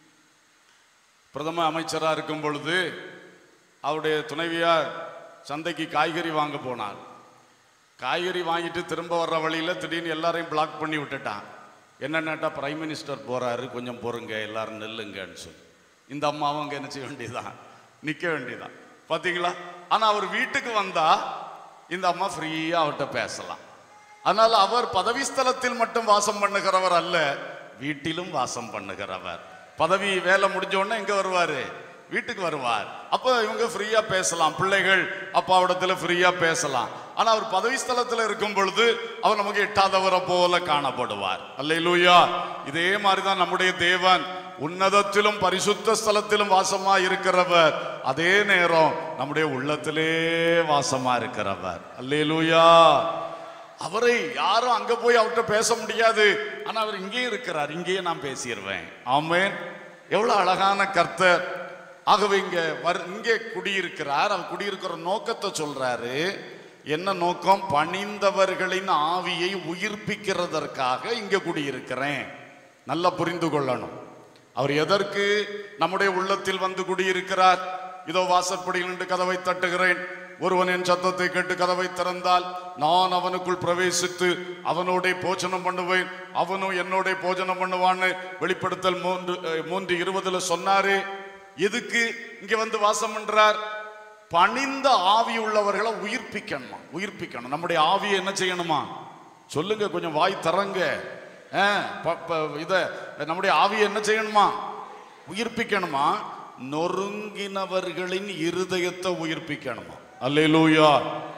பிரதம அமைச்சரா இருக்கும் பொழுது அவருடைய துணைவியார் சந்தைக்கு காய்கறி வாங்க போனார் காய்கறி வாங்கிட்டு திரும்ப வர்ற வழியில திடீர்னு எல்லாரையும் பிளாக் பண்ணி விட்டுட்டான் என்னன்னாட்டா பிரைம் மினிஸ்டர் போறாரு கொஞ்சம் பொறுங்க எல்லாரும் நில்லுங்கன்னு சொல்லி இந்த அம்மாவும் அங்க என்ன செய்ய வேண்டியதான் நிக்க வேண்டியதான் பாத்தீங்களா ஆனா அவர் வீட்டுக்கு வந்தா இந்த அம்மா ஃப்ரீயா அவர்கிட்ட பேசலாம் அதனால அவர் பதவி ஸ்தலத்தில் மட்டும் வாசம் பண்ணுகிறவர் அல்ல வீட்டிலும் வாசம் பண்ணுகிறவர் பதவி வேலை முடிஞ்ச உடனே எங்க வருவாரு வீட்டுக்கு வருவார் அப்போ இவங்க ஃப்ரீயா பேசலாம் பிள்ளைகள் அப்பாவிடத்துல ஃப்ரீயா பேசலாம் ஆனா அவர் பதவி ஸ்தலத்துல இருக்கும் பொழுது அவர் நமக்கு எட்டாதவரை போல காணப்படுவார் அல்லேலூயா இதே மாதிரிதான் நம்முடைய தேவன் உன்னதத்திலும் பரிசுத்த ஸ்தலத்திலும் வாசமா இருக்கிறவர் அதே நேரம் நம்முடைய உள்ளத்திலே வாசமா இருக்கிறவர் அல்லேலூயா அவரை யாரும் அங்க போய் அவர்கிட்ட பேச முடியாது ஆனா அவர் இங்கேயே இருக்கிறார் இங்கேயே நான் பேசிடுவேன் ஆமென் எவ்வளவு அழகான கர்த்தர் ஆகவே இங்க வர் இங்கே குடியிருக்கிறார் அவர் குடியிருக்கிற நோக்கத்தை சொல்றாரு என்ன நோக்கம் பணிந்தவர்களின் ஆவியை உயிர்ப்பிக்கிறதற்காக இங்க குடியிருக்கிறேன் நல்லா புரிந்து கொள்ளணும் அவர் எதற்கு நம்முடைய உள்ளத்தில் வந்து குடியிருக்கிறார் இதோ வாசற்படியில் நின்று கதவை தட்டுகிறேன் ஒருவன் என் சத்தத்தை கேட்டு கதவை திறந்தால் நான் அவனுக்குள் பிரவேசித்து அவனோட போஜனம் பண்ணுவேன் அவனும் என்னோட போஜனம் பண்ணுவான்னு வெளிப்படுத்தல் மூன்று அஹ், மூன்று இருபதுல சொன்னாரு எதுக்கு இங்க வந்து வாசம் பண்றார் பணிந்த ஆவி உள்ளவர்களை உயிர்ப்பிக்கணுமா உயிர்ப்பிக்கணும் நம்முடைய ஆவியை என்ன செய்யணுமா சொல்லுங்க கொஞ்சம் வாய் தரங்க ஆ, ப- ப- இத நம்முடைய ஆவியை என்ன செய்யணுமா உயிர்ப்பிக்கணுமா நொறுங்கினவர்களின் இருதயத்தை உயிர்ப்பிக்கணுமா அல்லேலூயா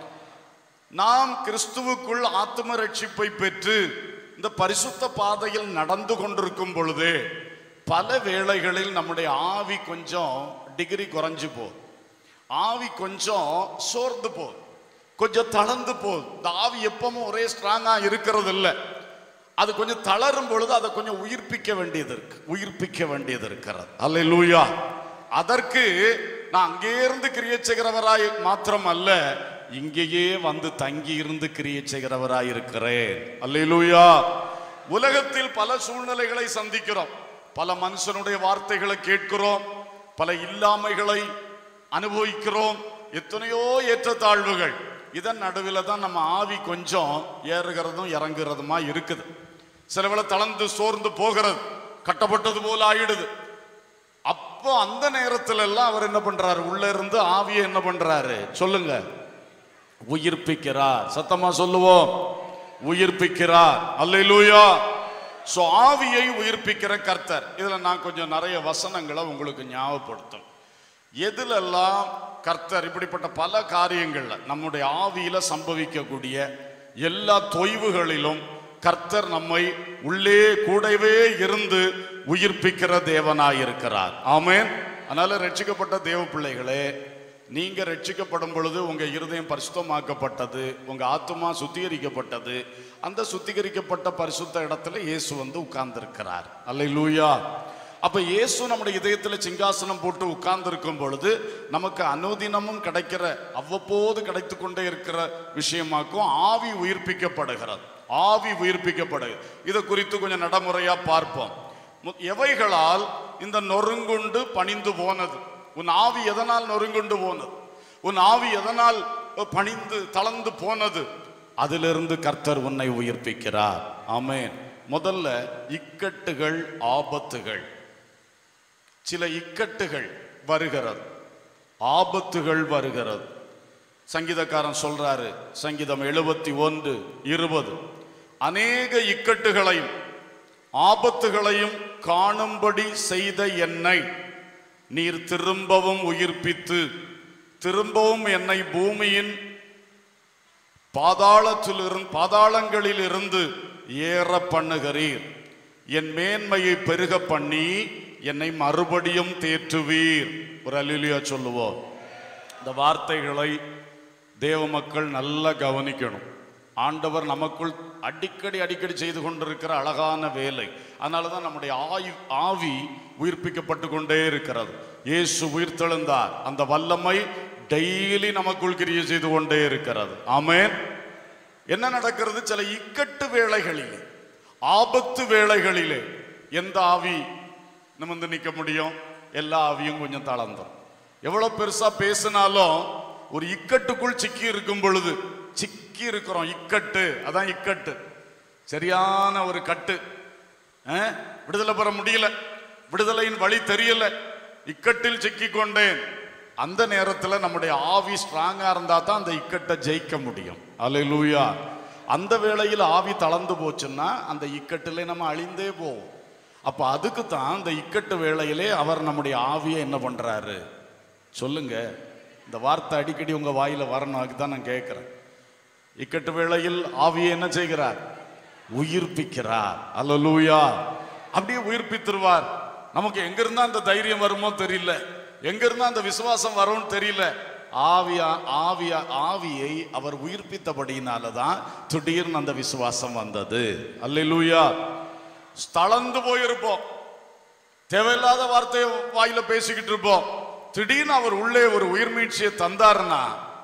நாம் கிறிஸ்துவுக்குள் ஆத்ம ரட்சிப்பை பெற்று இந்த பரிசுத்த பாதையில் நடந்து கொண்டிருக்கும் பொழுது பல வேளைகளில் நம்முடைய ஆவி கொஞ்சம் டிகிரி குறைஞ்சு போகுது ஆவி கொஞ்சம் சோர்ந்து போகுது கொஞ்சம் தளர்ந்து போகுது இந்த ஆவி எப்பவும் ஒரே ஸ்ட்ராங்கா இருக்கிறது இல்லை அது கொஞ்சம் தளரும் பொழுது அதை கொஞ்சம் உயிர்ப்பிக்க வேண்டியது இருக்கு உயிர்ப்பிக்க வேண்டியது இருக்கிறது அல்லேலூயா அதற்கு நான் அங்கே இருந்து கிரியை செய்கிறவராய் மாத்திரம் அல்ல இங்கேயே வந்து தங்கி இருந்து கிரியை செய்கிறவராய் இருக்கிறேன் அல்லேலூயா உலகத்தில் பல சூழ்நிலைகளை சந்திக்கிறோம் பல மனுஷனுடைய வார்த்தைகளை கேட்கிறோம் பல இல்லாமைகளை அனுபவிக்கிறோம் எத்தனையோ ஏற்றத்தாழ்வுகள் இதன் நடுவில் தான் நம்ம ஆவி கொஞ்சம் ஏறுகிறதும் இறங்குறதுமா இருக்குது சில வேளை தளர்ந்து சோர்ந்து போகிறது கட்டப்பட்டது போல ஆயிடுது அப்போ அந்த நேரத்துல எல்லாம் அவர் என்ன பண்றாரு உள்ள இருந்து ஆவியை என்ன பண்றாரு சொல்லுங்க உயிர்ப்பிக்கிறார் சத்தமா சொல்லுவோம் உயிர்ப்பிக்கிறார் அல்லேலூயா சோ ஆவியை உயிர்ப்பிக்கிற கர்த்தர் இதுல நான் கொஞ்சம் நிறைய வசனங்களை உங்களுக்கு ஞாபகப்படுத்தும் எதுலெல்லாம் கர்த்தர் இப்படிப்பட்ட பல காரியங்கள்ல நம்முடைய ஆவியில சம்பவிக்கக்கூடிய எல்லா தொய்வுகளிலும் கர்த்தர் நம்மை உள்ளே கூடவே இருந்து உயிர்ப்பிக்கிற தேவனாயிருக்கிறார் ஆமென் அதனால ரட்சிக்கப்பட்ட தேவ பிள்ளைகளே நீங்க ரட்சிக்கப்படும் பொழுது உங்க இருதயம் பரிசுத்தமாக்கப்பட்டது உங்க ஆத்துமா சுத்திகரிக்கப்பட்டது அந்த சுத்திகரிக்கப்பட்ட பரிசுத்த இடத்துல இயேசு வந்து உட்கார்ந்திருக்கிறார் அல்லேலூயா அப்ப இயேசு நம்முடைய இதயத்துல சிங்காசனம் போட்டு உட்கார்ந்திருக்கும் பொழுது நமக்கு அனுதினமும் கிடைக்கிற அவ்வப்போது கிடைத்து கொண்டே இருக்கிற விஷயமாக்கும் ஆவி உயிர்ப்பிக்கப்படுகிறது ஆவி உயிர்ப்பிக்கப்படுகிறது இதை குறித்து கொஞ்சம் நடைமுறையா பார்ப்போம் மு- எவைகளால் இந்த நொறுங்குண்டு பணிந்து போனது உன் ஆவி எதனால் நொறுங்குண்டு போனது உன் ஆவி எதனால் பணிந்து தளர்ந்து போனது அதிலிருந்து கர்த்தர் உன்னை உயிர்ப்பிக்கிறார் ஆமென் முதல்ல இக்கட்டுகள் ஆபத்துகள் சில இக்கட்டுகள் வருகிறது ஆபத்துகள் வருகிறது சங்கீதக்காரன் சொல்றாரு சங்கீதம் எழுபத்தி ஒன்று இருபது அநேக இக்கட்டுகளையும் ஆபத்துகளையும் காணும்படி செய்த என்னை நீர் திரும்பவும் உயிர்ப்பித்து திரும்பவும் என்னை பூமியின் பாதாளத்திலிருந்து பாதாளங்களில் இருந்து ஏற பண்ணுகிறீர் என் மேன்மையை பெருக பண்ணி என்னை மறுபடியும் தேற்றுவீர் ஒரு அல்லிலியா சொல்லுவோம் இந்த வார்த்தைகளை தேவ மக்கள் நல்லா கவனிக்கணும் ஆண்டவர் நமக்குள் அடிக்கடி அடிக்கடி செய்து கொண்டிருக்கிற அழகான வேலை அதனால தான் நம்முடைய ஆயு ஆவி உயிர்ப்பிக்கப்பட்டு கொண்டே இருக்கிறது இயேசு உயிர்த்தெழுந்தார் அந்த வல்லமை டெய்லி நமக்குள் கிரியை செய்து கொண்டே இருக்கிறது ஆமென் என்ன நடக்கிறது சில இக்கட்டு வேளைகளிலே ஆபத்து வேளைகளிலே எந்த ஆவி நிமிர்ந்து நிற்க முடியும் எல்லா ஆவியும் கொஞ்சம் தளர்ந்துரும் எவ்வளவு பெருசா பேசினாலும் ஒரு இக்கட்டுக்குள் சிக்கி இருக்கும் பொழுது சிக்கி இருக்கிறோம் இக்கட்டு அதான் இக்கட்டு சரியான ஒரு கட்டு அஹ், விடுதலை பெற முடியல விடுதலையின் வழி தெரியல இக்கட்டில் சிக்கி கொண்டேன் அந்த நேரத்துல நம்முடைய ஆவி ஸ்ட்ராங்கா இருந்தா தான் அந்த இக்கட்டை ஜெயிக்க முடியும் அல்லேலூயா அந்த வேளையில் ஆவி தளர்ந்து போச்சுன்னா அந்த இக்கட்டிலே நம்ம அழிந்தே போவோம் அப்ப அதுக்கு தான் இந்த இக்கட்டு வேளையிலே அவர் நம்முடைய ஆவியை என்ன பண்றாரு சொல்லுங்க இந்த வார்த்தை அடிக்கடி உங்க வாயில வரணும் அதுக்கு தான் நான் கேட்கிறேன் இக்கட்டு வேளையில் ஆவியை என்ன செய்கிறார் உயிர்ப்பிக்கிறார் அல்லேலூயா அப்படியே உயிர்ப்பித்திருவார் நமக்கு எங்க இருந்தா அந்த தைரியம் வருமோ தெரியல எங்க இருந்தா அந்த விசுவாசம் வரும்னு தெரியல ஆவியா ஆவியா ஆவியை அவர் உயிர்ப்பித்தபடியினால தான் திடீர்னு அந்த விசுவாசம் வந்தது அல்லேலூயா தளர்ந்து போயிருப்போம் தேவையில்லாத வார்த்தையை வாயில பேசிக்கிட்டு இருப்போம் திடீர்னு அவர் உள்ளே ஒரு உயிர் மீட்சியை தந்தாருன்னா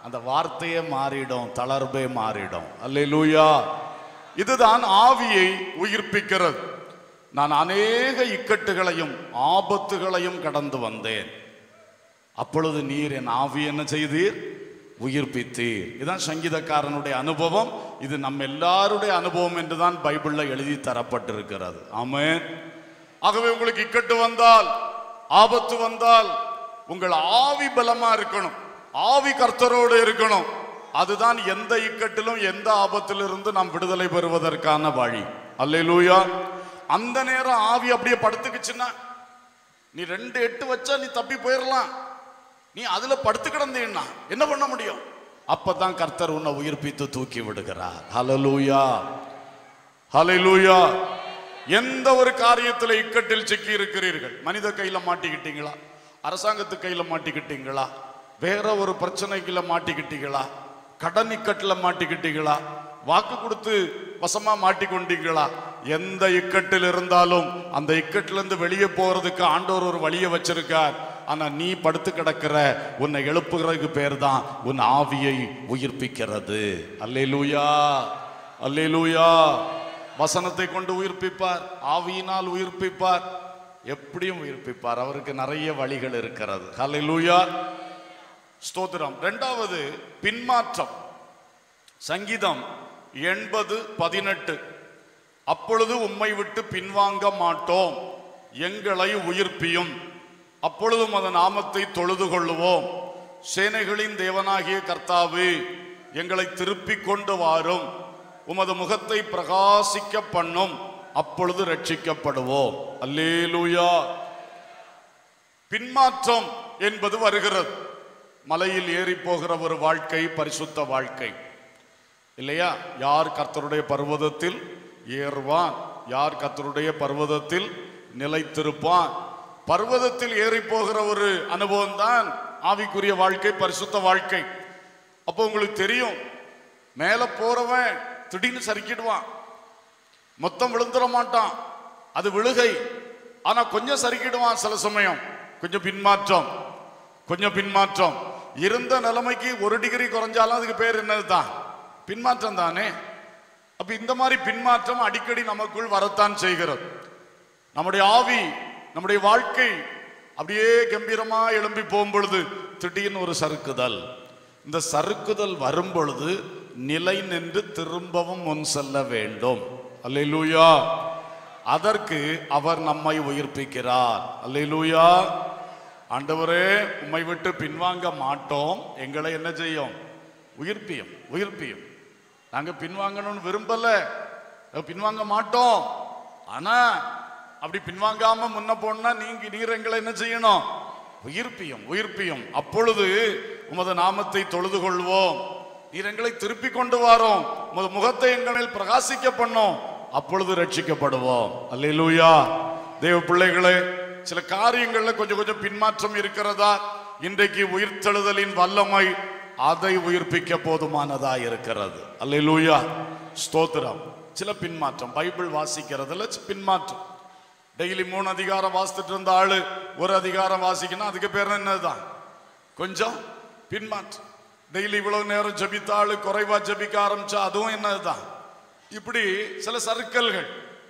அந்த வார்த்தையே மாறிடும் தளர்பே மாறிடும் அல்லேலூயா இதுதான் ஆவியை உயிர்ப்பிக்கிறது நான் அநேக இக்கட்டுகளையும் ஆபத்துகளையும் கடந்து வந்தேன் அப்பொழுது நீர் என் ஆவி என்ன செய்தீர் உயிர்ப்பித்தீர் இதுதான் சங்கீதக்காரனுடைய அனுபவம் இது நம்ம எல்லாருடைய அனுபவம் என்றுதான் பைபிள்ல எழுதி தரப்பட்டிருக்கிறது ஆமென் ஆகவே உங்களுக்கு இக்கட்டு வந்தால் ஆபத்து வந்தால் உங்கள் ஆவி பலமா இருக்கணும் ஆவி கர்த்தரோடு இருக்கணும் அதுதான் எந்த இக்கட்டிலும் எந்த ஆபத்திலிருந்து நாம் விடுதலை பெறுவதற்கான வழி அல்லேலூயா அந்த நேரம் ஆவி அப்படியே படுத்துக்குச்சுன்னா நீ ரெண்டு எட்டு வச்சா நீ தப்பி போயிடலாம் நீ அதுல படுத்து கிடந்தீன்னா என்ன பண்ண முடியும் அப்பதான் கர்த்தர் உன்னை உயிர்ப்பித்து தூக்கி விடுகிறார் ஹalleluya ஹalleluya எந்த ஒரு காரியத்தில் இக்கட்டில் சிக்கி இருக்கிறீர்கள் மனித கையில மாட்டிக்கிட்டீங்களா அரசாங்கத்து கையில மாட்டிக்கிட்டீங்களா வேற ஒரு பிரச்சனைக்குள்ள மாட்டிக்கிட்டீங்களா கடன் இக்கட்டில் மாட்டிக்கிட்டீங்களா வாக்கு கொடுத்து வசமா மாட்டிக்கொண்டீங்களா எந்த இக்கட்டில் இருந்தாலும் அந்த இக்கட்டில இருந்து வெளியே போறதுக்கு ஆண்டவர் ஒரு வழியை வச்சிருக்கார் ஆனா நீ படுத்து கிடக்கிற உன்னை எழுப்புகிறதுக்கு பேர் தான் உன் ஆவியை உயிர்ப்பிக்கிறது அல்லேலூயா அல்லேலூயா வசனத்தை கொண்டு உயிர்ப்பிப்பார் ஆவியினால் உயிர்ப்பிப்பார் எப்படியும் உயிர்ப்பிப்பார் அவருக்கு நிறைய வழிகள் இருக்கிறது அல்லேலூயா ஸ்தோத்திரம் இரண்டாவது பின்மாற்றம் சங்கீதம் எண்பது பதினெட்டு அப்பொழுது உம்மை விட்டு பின்வாங்க மாட்டோம் எங்களை உயிர்ப்பியும் அப்பொழுதும் அதன் நாமத்தை தொழுது கொள்ளுவோம் சேனைகளின் தேவனாகிய கர்த்தாவே எங்களை திருப்பிக் கொண்டு வாரும் உமது முகத்தை பிரகாசிக்க பண்ணும் அப்பொழுது ரட்சிக்கப்படுவோம் அல்லேலூயா பின்மாற்றம் என்பது வருகிறது மலையில் ஏறி போகிற ஒரு வாழ்க்கை பரிசுத்த வாழ்க்கை இல்லையா யார் கர்த்தருடைய பர்வதத்தில் ஏறுவான் யார் கர்த்தருடைய பர்வதத்தில் நிலைத்திருப்பான் பர்வதத்தில் ஏறி போகிற ஒரு அனுபவம் தான் ஆவிக்குரிய வாழ்க்கை பரிசுத்த வாழ்க்கை அப்போ உங்களுக்கு தெரியும் மேல போறவன் திடீர்னு சறுக்கிடுவான் மொத்தம் விழுந்துட மாட்டான் அது விழுகை ஆனா கொஞ்சம் சறுக்கிடுவான் சில சமயம் கொஞ்சம் பின்மாற்றம் கொஞ்சம் பின்மாற்றம் இருந்த நிலைமைக்கு ஒரு டிகிரி குறைஞ்சாலும் அதுக்கு பேர் என்னதுதான் பின்மாற்றம் தானே அப்ப இந்த மாதிரி பின்மாற்றம் அடிக்கடி நமக்குள் வரத்தான் செய்கிறது நம்முடைய ஆவி நம்முடைய வாழ்க்கை அப்படியே கம்பீரமா எழும்பி போகும் பொழுது திடீர்னு ஒரு சறுக்குதல் இந்த சறுக்குதல் வரும் பொழுது நிலை நின்று திரும்பவும் முன் செல்ல வேண்டும் அல்லேலூயா அதற்கு அவர் நம்மை உயிர்ப்பிக்கிறார் அல்லேலூயா ஆண்டவரே உம்மை விட்டு பின்வாங்க மாட்டோம் எங்களை என்ன செய்யும் உயிர்ப்பியும் உயிர்ப்பியும் நாங்க பின்வாங்கணும்னு விரும்பல நாங்க பின்வாங்க மாட்டோம் ஆனா அப்படி பின்வாங்காம முன்ன போனா நீங்க நீர் எங்களை என்ன செய்யணும் உயிர்ப்பியும் உயிர்ப்பியும் அப்பொழுது உமது நாமத்தை தொழுது கொள்வோம் நீர் எங்களை திருப்பி கொண்டு வாரோம் உமது முகத்தை எங்கள் மேல் பிரகாசிக்க பண்ணோம் அப்பொழுது ரட்சிக்கப்படுவோம் அல்லேலூயா தேவ பிள்ளைகளே சில காரியங்கள்ல கொஞ்சம் கொஞ்சம் பின்மாற்றம் இருக்கிறதா இன்றைக்கு உயிர்த்தெழுதலின் வல்லமை அதை உயிர்ப்பிக்க போதுமானதா இருக்கிறது அல்லேலூயா ஸ்தோத்திரம் சில பின்மாற்றம் பைபிள் வாசிக்கிறதுல சி- பின்மாற்றம் டெய்லி மூணு அதிகாரம் வாசித்துட்டு இருந்த ஆளு ஒரு அதிகாரம் வாசிக்கணும் அதுக்கு பேர் என்னதுதான் கொஞ்சம் பின்மாற்றம் டெய்லி இவ்வளவு நேரம் ஜபித்த ஆளு குறைவா ஜபிக்க ஆரம்பிச்சா அதுவும் என்னதுதான் இப்படி சில சறுக்கல்கள்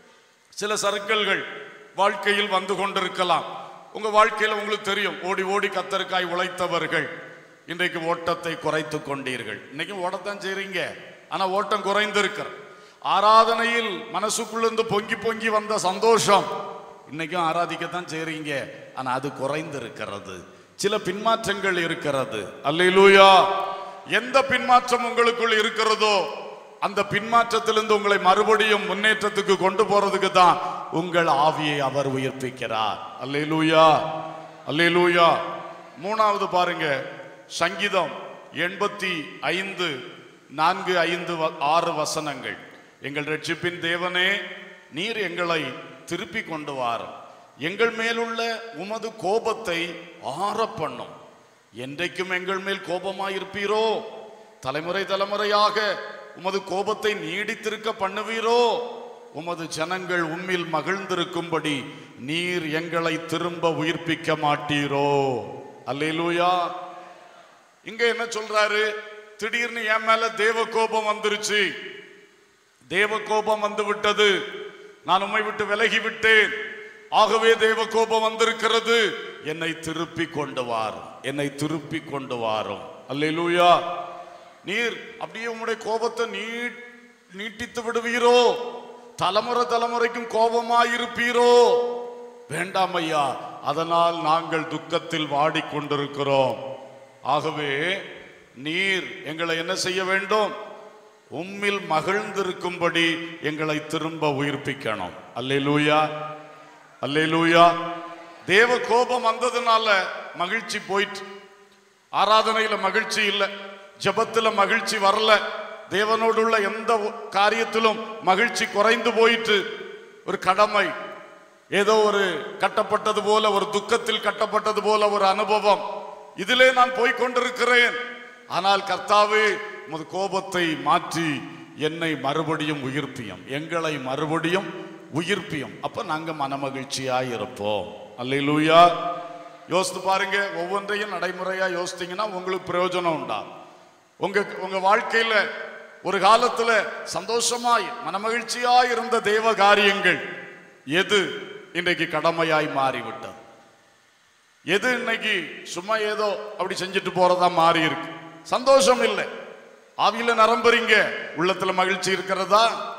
சில சறுக்கல்கள் வாழ்க்கையில் வந்து கொண்டிருக்கலாம் உங்க வாழ்க்கையில உங்களுக்கு தெரியும் ஓடி ஓடி கத்தருக்காய் உழைத்தவர்கள் இன்றைக்கு ஓட்டத்தை குறைத்து கொண்டீர்கள் இன்னைக்கு ஓடத்தான் செய்றீங்க ஆனா ஓட்டம் குறைந்திருக்கிற ஆராதனையில் மனசுக்குள்ளிருந்து பொங்கி பொங்கி வந்த சந்தோஷம் இன்னைக்கும் ஆராதிக்கத்தான் செய்றீங்க ஆனா அது குறைந்திருக்கிறது சில பின்மாற்றங்கள் இருக்கிறது அல்லேலூயா எந்த பின்மாற்றம் உங்களுக்குள் இருக்கிறதோ அந்த பின்மாற்றத்திலிருந்து உங்களை மறுபடியும் முன்னேற்றத்துக்கு கொண்டு போறதுக்கு தான் உங்கள் ஆவியை அவர் உயிர்ப்பிக்கிறார் அல்லேலூயா அல்லேலூயா மூணாவது பாருங்க சங்கீதம் எண்பத்தி ஐந்து நான்கு ஐந்து வ- ஆறு வசனங்கள் எங்கள் ரட்சிப்பின் தேவனே நீர் எங்களை திருப்பி கொண்டு வாரும் எங்கள் மேலுள்ள உமது கோபத்தை ஆற பண்ணும் என்றைக்கும் எங்கள் மேல் கோபமாயிருப்பீரோ தலைமுறை தலைமுறையாக உமது கோபத்தை நீடித்திருக்க பண்ணுவீரோ உமது ஜனங்கள் உம்மில் மகிழ்ந்திருக்கும்படி நீர் எங்களை திரும்ப உயிர்ப்பிக்க மாட்டீரோ அல்லேலூயா இங்க என்ன சொல்றாரு திடீர்னு என் மேல தேவ கோபம் வந்துருச்சு தேவ கோபம் வந்து விட்டது நான் உம்மை விட்டு விலகி விட்டேன் ஆகவே தேவ கோபம் வந்திருக்கிறது என்னை திருப்பி கொண்டு வாரும் என்னை திருப்பி கொண்டு வாரும் அல்லேலூயா நீர் அப்படியே உம்முடைய கோபத்தை நீட் நீட்டித்து விடுவீரோ தலைமுறை தலைமுறைக்கும் கோபமாயிருப்பீரோ வேண்டாம் ஐயா அதனால் நாங்கள் துக்கத்தில் வாடிக்கொண்டிருக்கிறோம் ஆகவே நீர் எங்களை என்ன செய்ய வேண்டும் உம்மில் மகிழ்ந்திருக்கும்படி எங்களை திரும்ப உயிர்ப்பிக்கணும் அல்லேலூயா அல்லேலூயா தேவ கோபம் வந்ததுனால மகிழ்ச்சி போயிட்டு ஆராதனையில மகிழ்ச்சி இல்லை ஜெபத்துல மகிழ்ச்சி வரல தேவனோடு உள்ள எந்த காரியத்திலும் மகிழ்ச்சி குறைந்து போயிட்டு ஒரு கடமை ஏதோ ஒரு கட்டப்பட்டது போல ஒரு துக்கத்தில் கட்டப்பட்டது போல ஒரு அனுபவம் இதிலே நான் போய்க் கொண்டிருக்கிறேன் ஆனால் கர்த்தாவே உமது கோபத்தை மாற்றி என்னை மறுபடியும் உயிர்ப்பியும் எங்களை மறுபடியும் உயிர்ப்பியும் அப்ப நாங்க மனமகிழ்ச்சியாய் இருப்போம் அல்லேலூயா யோசித்து பாருங்க ஒவ்வொன்றையும் நடைமுறையா யோசித்தீங்கன்னா உங்களுக்கு பிரயோஜனம் உண்டா உங்க உங்க வாழ்க்கையில ஒரு காலத்துல சந்தோஷமாய் மனமகிழ்ச்சியாய் இருந்த தேவ காரியங்கள் எது இன்றைக்கு கடமையாய் மாறிவிட்டது எது இன்னைக்கு சும்மா ஏதோ அப்படி செஞ்சுட்டு போறதா மாறி இருக்கு சந்தோஷம் இல்லை ஆவியில நரம்புறீங்க உள்ளத்துல மகிழ்ச்சி இருக்கிறதா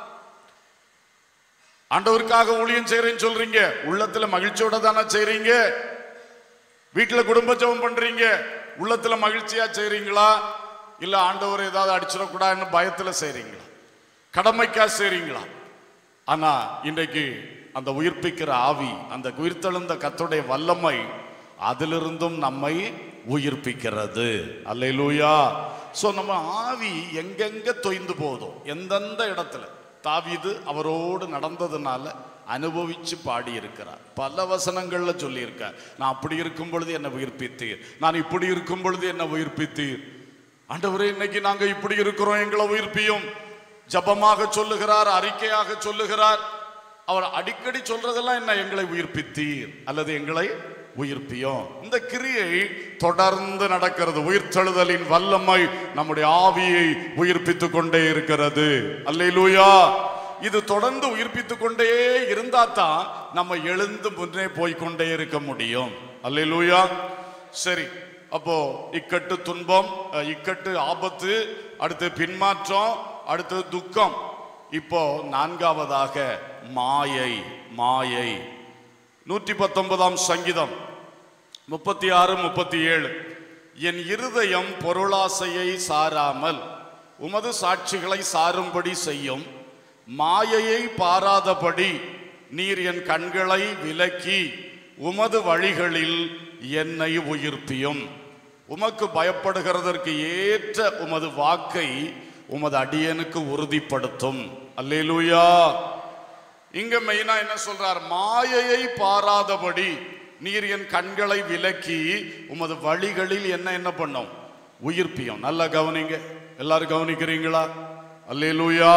ஆண்டவருக்காக ஊழியம் செய்யறேன்னு சொல்றீங்க உள்ளத்துல மகிழ்ச்சியோட தானே செய்றீங்க வீட்டுல குடும்ப ஜெபம் பண்றீங்க உள்ளத்துல மகிழ்ச்சியா செய்றீங்களா இல்ல ஆண்டவர் ஏதாவது அடிச்சிடக்கூடாதுன்னு பயத்துல செய்றீங்களா கடமைக்கா செய்றீங்களா ஆனா இன்றைக்கு அந்த உயிர்ப்பிக்கிற ஆவி அந்த உயிர்த்தெழுந்த கத்துடைய வல்லமை அதிலிருந்தும் நம்மை உயிர்ப்பிக்கிறது அல்லேலூயா சோ நம்ம ஆவி எங்கெங்க தொய்ந்து போதோ எந்தெந்த இடத்துல தாவீது அவரோடு நடந்ததுனால அனுபவிச்சு பாடி இருக்கிறார் பல வசனங்கள்ல சொல்லியிருக்கார் நான் அப்படி இருக்கும் பொழுது என்னை உயிர்ப்பித்தீர் நான் இப்படி இருக்கும் பொழுது என்னை உயிர்ப்பித்தீர் ஆண்டவரே இன்னைக்கு நாங்க இப்படி இருக்கிறோம் எங்களை உயிர்ப்பியும் ஜபமாக சொல்லுகிறார் அறிக்கையாக சொல்லுகிறார் அவர் அடிக்கடி சொல்றதெல்லாம் என்ன எங்களை உயிர்ப்பித்தீர் அல்லது எங்களை உயிர்ப்பியும் இந்த கிரியை தொடர்ந்து நடக்கிறது உயிர்த்தெழுதலின் வல்லமை நம்முடைய ஆவியை உயிர்ப்பித்துக் கொண்டே இருக்கிறது அல்லேலூயா இது தொடர்ந்து உயிர்ப்பித்துக் கொண்டே இருந்தா தான் நம்ம எழுந்து முன்னே போய்க்கொண்டே இருக்க முடியும் அல்லேலூயா சரி அப்போ இக்கட்டு துன்பம் அஹ், இக்கட்டு ஆபத்து அடுத்து பின்மாற்றம் அடுத்து துக்கம் இப்போ நான்காவதாக மாயை மாயை நூற்றி பத்தொன்பதாம் சங்கீதம் முப்பத்தி ஆறு முப்பத்தி ஏழு என் இருதயம் பொருளாசையை சாராமல் உமது சாட்சிகளை சாரும்படி செய்யும் மாயையை பாராதபடி நீர் என் கண்களை விலக்கி உமது வழிகளில் என்னை உயிர்ப்பியும் உமக்கு பயப்படுகிறதற்கு ஏற்ற உமது வாக்கை உமது அடியனுக்கு உறுதிப்படுத்தும் அல்லேலூயா இங்க மெயினா என்ன சொல்றார் மாயையை பாராதபடி நீர் என் கண்களை விலக்கி உமது வழிகளில் என்ன என்ன பண்ணும் உயிர்ப்பியும் நல்லா கவனிங்க எல்லாரும் கவனிக்கிறீங்களா அல்லேலூயா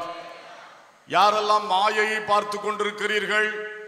யாரெல்லாம் மாயையை பார்த்து கொண்டிருக்கிறீர்கள்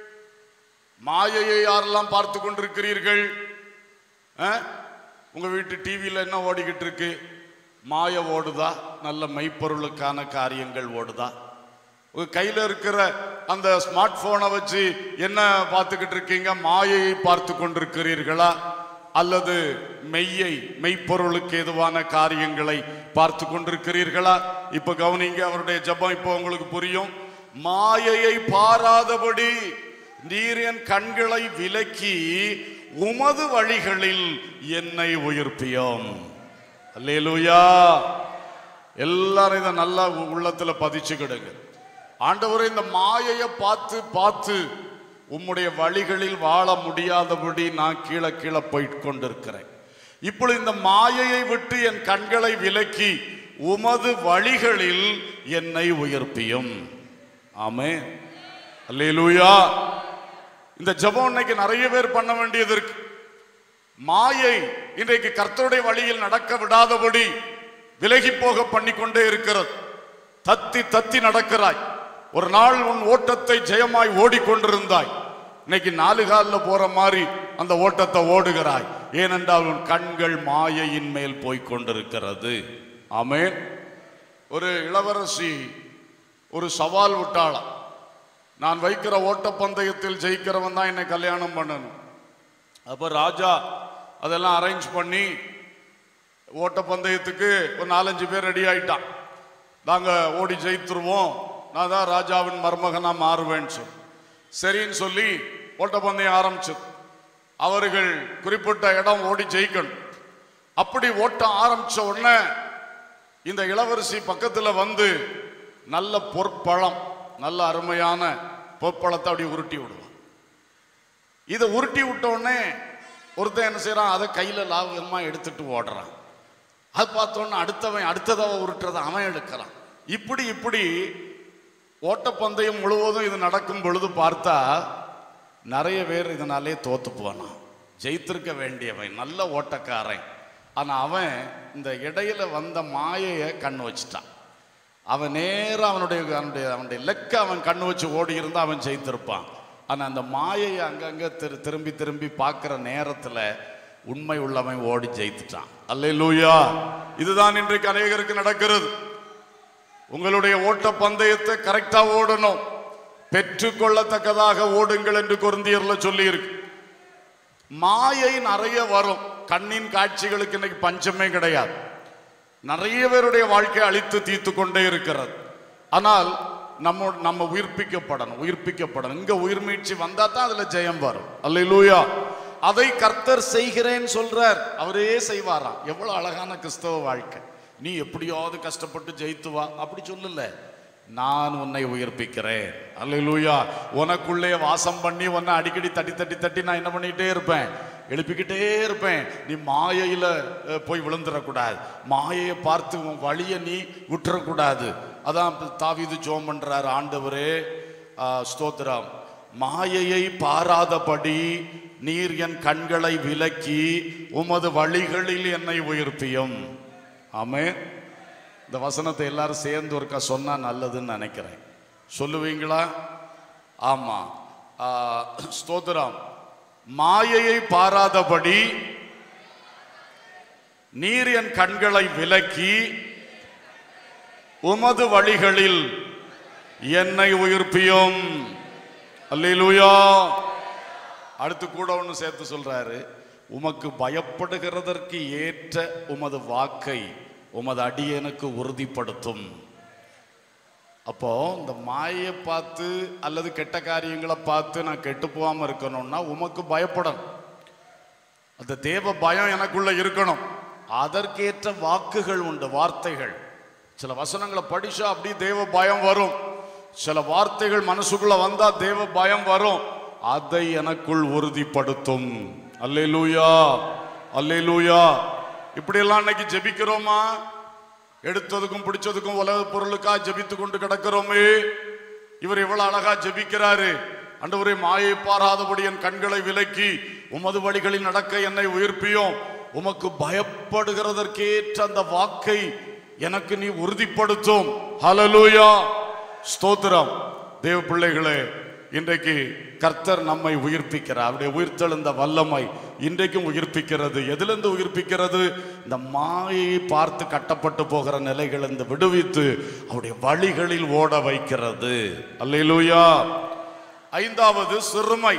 மாயையை யாரெல்லாம் பார்த்து கொண்டிருக்கிறீர்கள் ஆ? உங்க வீட்டு டிவியில என்ன ஓடிக்கிட்டு இருக்கு மாய ஓடுதா நல்ல மெய்ப்பொருளுக்கான காரியங்கள் ஓடுதா உங்க கையில இருக்கிற அந்த ஸ்மார்ட் போனை வச்சு என்ன பார்த்துக்கிட்டு இருக்கீங்க மாயையை பார்த்து கொண்டிருக்கிறீர்களா அல்லது மெய்யை மெய்ப்பொருளுக்கு எதுவான காரியங்களை பார்த்து கொண்டிருக்கிறீர்களா இப்ப கவனிங்க அவருடைய ஜெபம் இப்போ உங்களுக்கு புரியும் மாயையை பாராதபடி நீர் என் கண்களை விலக்கி உமது வழிகளில் என்னை உயிர்ப்பியோம் அல்லேலூயா எல்லாரும் இதை நல்லா உ- உள்ளத்துல பதிச்சுக்கிடுங்க ஆண்டவரே இந்த மாயையை பார்த்து பார்த்து உம்முடைய வழிகளில் வாழ முடியாதபடி நான் கீழே கீழே போயிட்டு கொண்டிருக்கிறேன் இப்பொழுது இந்த மாயையை விட்டு என் கண்களை விலக்கி உமது வழிகளில் என்னை உயர்ப்பியும் ஆமே அல்லேலூயா இந்த ஜெபம் இன்னைக்கு நிறைய பேர் பண்ண வேண்டியது இருக்கு மாயை இன்றைக்கு கர்த்தருடைய வழியில் நடக்க விடாதபடி விலகி போக பண்ணிக்கொண்டே இருக்கிறது தத்தி தத்தி நடக்கிறாய் ஒரு நாள் உன் ஓட்டத்தை ஜெயமாய் ஓடிக்கொண்டிருந்தாய் இன்னைக்கு நாலு காலில் போற மாதிரி அந்த ஓட்டத்தை ஓடுகிறாய் ஏனென்றால் உன் கண்கள் மாயையின் மேல் போய்க் கொண்டிருக்கிறது ஆமென் ஒரு இளவரசி ஒரு சவால் விட்டாளாம் நான் வைக்கிற ஓட்டப்பந்தயத்தில் ஜெயிக்கிறவன் தான் என்னை கல்யாணம் பண்ணணும் அப்ப ராஜா அதெல்லாம் அரேஞ்ச் பண்ணி ஓட்டப்பந்தயத்துக்கு ஒரு நாலஞ்சு பேர் ரெடி ஆயிட்டான் நாங்க ஓடி ஜெயித்துருவோம் நான் தான் ராஜாவின் மருமகனா மாறுவேன்னு சொல்லி சரின்னு சொல்லி ஓட்டப்பந்தயம் ஆரம்பிச்சது அவர்கள் குறிப்பிட்ட இடம் ஓடி ஜெயிக்கணும் அப்படி ஓட்டம் ஆரம்பிச்ச உடனே இந்த இளவரசி பக்கத்துல வந்து நல்ல பொற்பழம் நல்ல அருமையான பொற்பழத்தை அப்படி உருட்டி விடுவான் இதை உருட்டி விட்ட உடனே ஒருத்தன் என்ன செய்றான் அதை கையில லாபகமா எடுத்துட்டு ஓடுறான் அது பார்த்தோன்னே அடுத்தவன் அடுத்ததவ உருட்டுறதை அவன் எடுக்கிறான் இப்படி இப்படி ஓட்டப்பந்தயம் முழுவதும் இது நடக்கும் பொழுது பார்த்தா நிறைய பேர் இதனாலே தோத்து போனான் ஜெயித்திருக்க வேண்டியவன் நல்ல ஓட்டக்காரன் ஆனா அவன் இந்த இடையில வந்த மாயையை கண் வச்சிட்டான் அவன் நேரா அவனுடைய அவனுடைய அவனுடைய லெக்க அவன் கண்ணு வச்சு ஓடி இருந்தா அவன் ஜெயித்திருப்பான் ஆனா அந்த மாயையை அங்கங்க திரு திரும்பி திரும்பி பார்க்கிற நேரத்துல உண்மை உள்ளவன் ஓடி ஜெயித்துட்டான் அல்லேலூயா இதுதான் இன்றைக்கு அநேகருக்கு நடக்கிறது உங்களுடைய ஓட்ட பந்தயத்தை கரெக்டா ஓடணும் பெற்றுக்கொள்ளத்தக்கதாக ஓடுங்கள் என்று குருந்தியர்ல சொல்லி இருக்கு மாயை நிறைய வரும் கண்ணின் காட்சிகளுக்கு இன்னைக்கு பஞ்சமே கிடையாது நிறைய பேருடைய வாழ்க்கை அழித்து தீர்த்து கொண்டே இருக்கிறது ஆனால் நம்ம நம்ம உயிர்ப்பிக்கப்படணும் உயிர்ப்பிக்கப்படணும் இங்க உயிர் மீட்சி வந்தா தான் அதுல ஜெயம் வரும் அல்லேலூயா அதை கர்த்தர் செய்கிறேன்னு சொல்றார் அவரே செய்வாராம் எவ்வளவு அழகான கிறிஸ்தவ வாழ்க்கை நீ எப்படியாவது கஷ்டப்பட்டு ஜெயித்து வா அப்படி சொல்லல நான் உன்னை உயிர்ப்பிக்கிறேன் அல்லேலூயா உனக்குள்ளே வாசம் பண்ணி உன்னை அடிக்கடி தட்டி தட்டி தட்டி நான் என்ன பண்ணிட்டே இருப்பேன் எழுப்பிக்கிட்டே இருப்பேன் நீ மாயையில அஹ், போய் விழுந்துடக்கூடாது மாயையை பார்த்து உன் வழியை நீ விட்டுறக்கூடாது அதான் தாவீது ஜோம் பண்றாரு ஆண்டவரே ஆஹ், ஸ்தோத்திரம் மாயையை பாராதபடி நீர் என் கண்களை விலக்கி உமது வழிகளில் என்னை உயிர்ப்பியும் ஆமே இந்த வசனத்தை எல்லாரும் சேர்ந்து ஒருக்கா சொன்னா நல்லதுன்னு நினைக்கிறேன் சொல்லுவீங்களா ஆமா ஆஹ், ஸ்தோத்திரம் மாயையை பாராதபடி நீர் என் கண்களை விலக்கி உமது வழிகளில் என்னை உயிர்ப்பியும் அல்லேலூயா அடுத்து கூட ஒன்று சேர்த்து சொல்றாரு உமக்கு பயப்படுகிறதற்கு ஏற்ற உமது வாக்கை உமது அடியனுக்கு உறுதிப்படுத்தும் அப்போ இந்த மாயை பார்த்து அல்லது கெட்ட காரியங்களை பார்த்து நான் கெட்டு போகாம இருக்கணும்னா உமக்கு பயப்படணும் அந்த தேவ பயம் எனக்குள்ள இருக்கணும் அதற்கேற்ற வாக்குகள் உண்டு வார்த்தைகள் சில வசனங்களை படிச்சா அப்படி தேவ பயம் வரும் சில வார்த்தைகள் மனசுக்குள்ள வந்தா தேவ பயம் வரும் அதை எனக்குள் உறுதிப்படுத்தும் அல்லேலூயா அல்லேலூயா இப்படி எல்லாம் இன்னைக்கு ஜெபிக்கிறோமா எடுத்ததுக்கும் பிடிச்சதுக்கும் உலக பொருளுக்கா ஜெபித்து கொண்டு கிடக்கிறோமே இவர் எவ்வளவு அழகா ஜெபிக்கிறாரு அண்டவரே மாயை பாராதபடி என் கண்களை விலக்கி உமது வழிகளில் நடக்க என்னை உயிர்ப்பியும் உமக்கு பயப்படுகிறதற்கேற்ற அந்த வாக்கை எனக்கு நீ உறுதிப்படுத்தும் ஹalleluya ஸ்தோத்திரம் தேவ பிள்ளைகளே இன்றைக்கு கர்த்தர் நம்மை உயிர்ப்பிக்கிறார் அவருடைய உயிர்த்தெழுந்த வல்லமை இன்றைக்கும் உயிர்ப்பிக்கிறது எதிலிருந்து உயிர்ப்பிக்கிறது இந்த மாயையை பார்த்து கட்டப்பட்டு போகிற நிலைகளிலிருந்து விடுவித்து அவருடைய வழிகளில் ஓட வைக்கிறது அல்லேலூயா ஐந்தாவது சிறுமை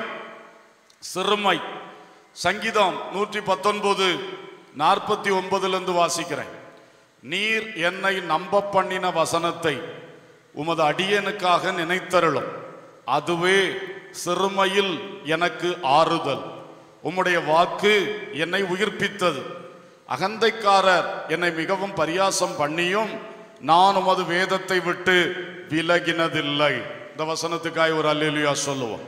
சிறுமை சங்கீதம் நூற்றி பத்தொன்பது நாற்பத்தி ஒன்பதுலேருந்து வாசிக்கிறேன் நீர் என்னை நம்ப பண்ணின வசனத்தை உமது அடியனுக்காக நினைத்தருளும் அதுவே சிறுமையில் எனக்கு ஆறுதல் உம்முடைய வாக்கு என்னை உயிர்ப்பித்தது அகந்தைக்காரர் என்னை மிகவும் பரியாசம் பண்ணியும் நான் உமது வேதத்தை விட்டு விலகினதில்லை இந்த வசனத்துக்காய் ஒரு அல்லேலூயா சொல்லுவோம்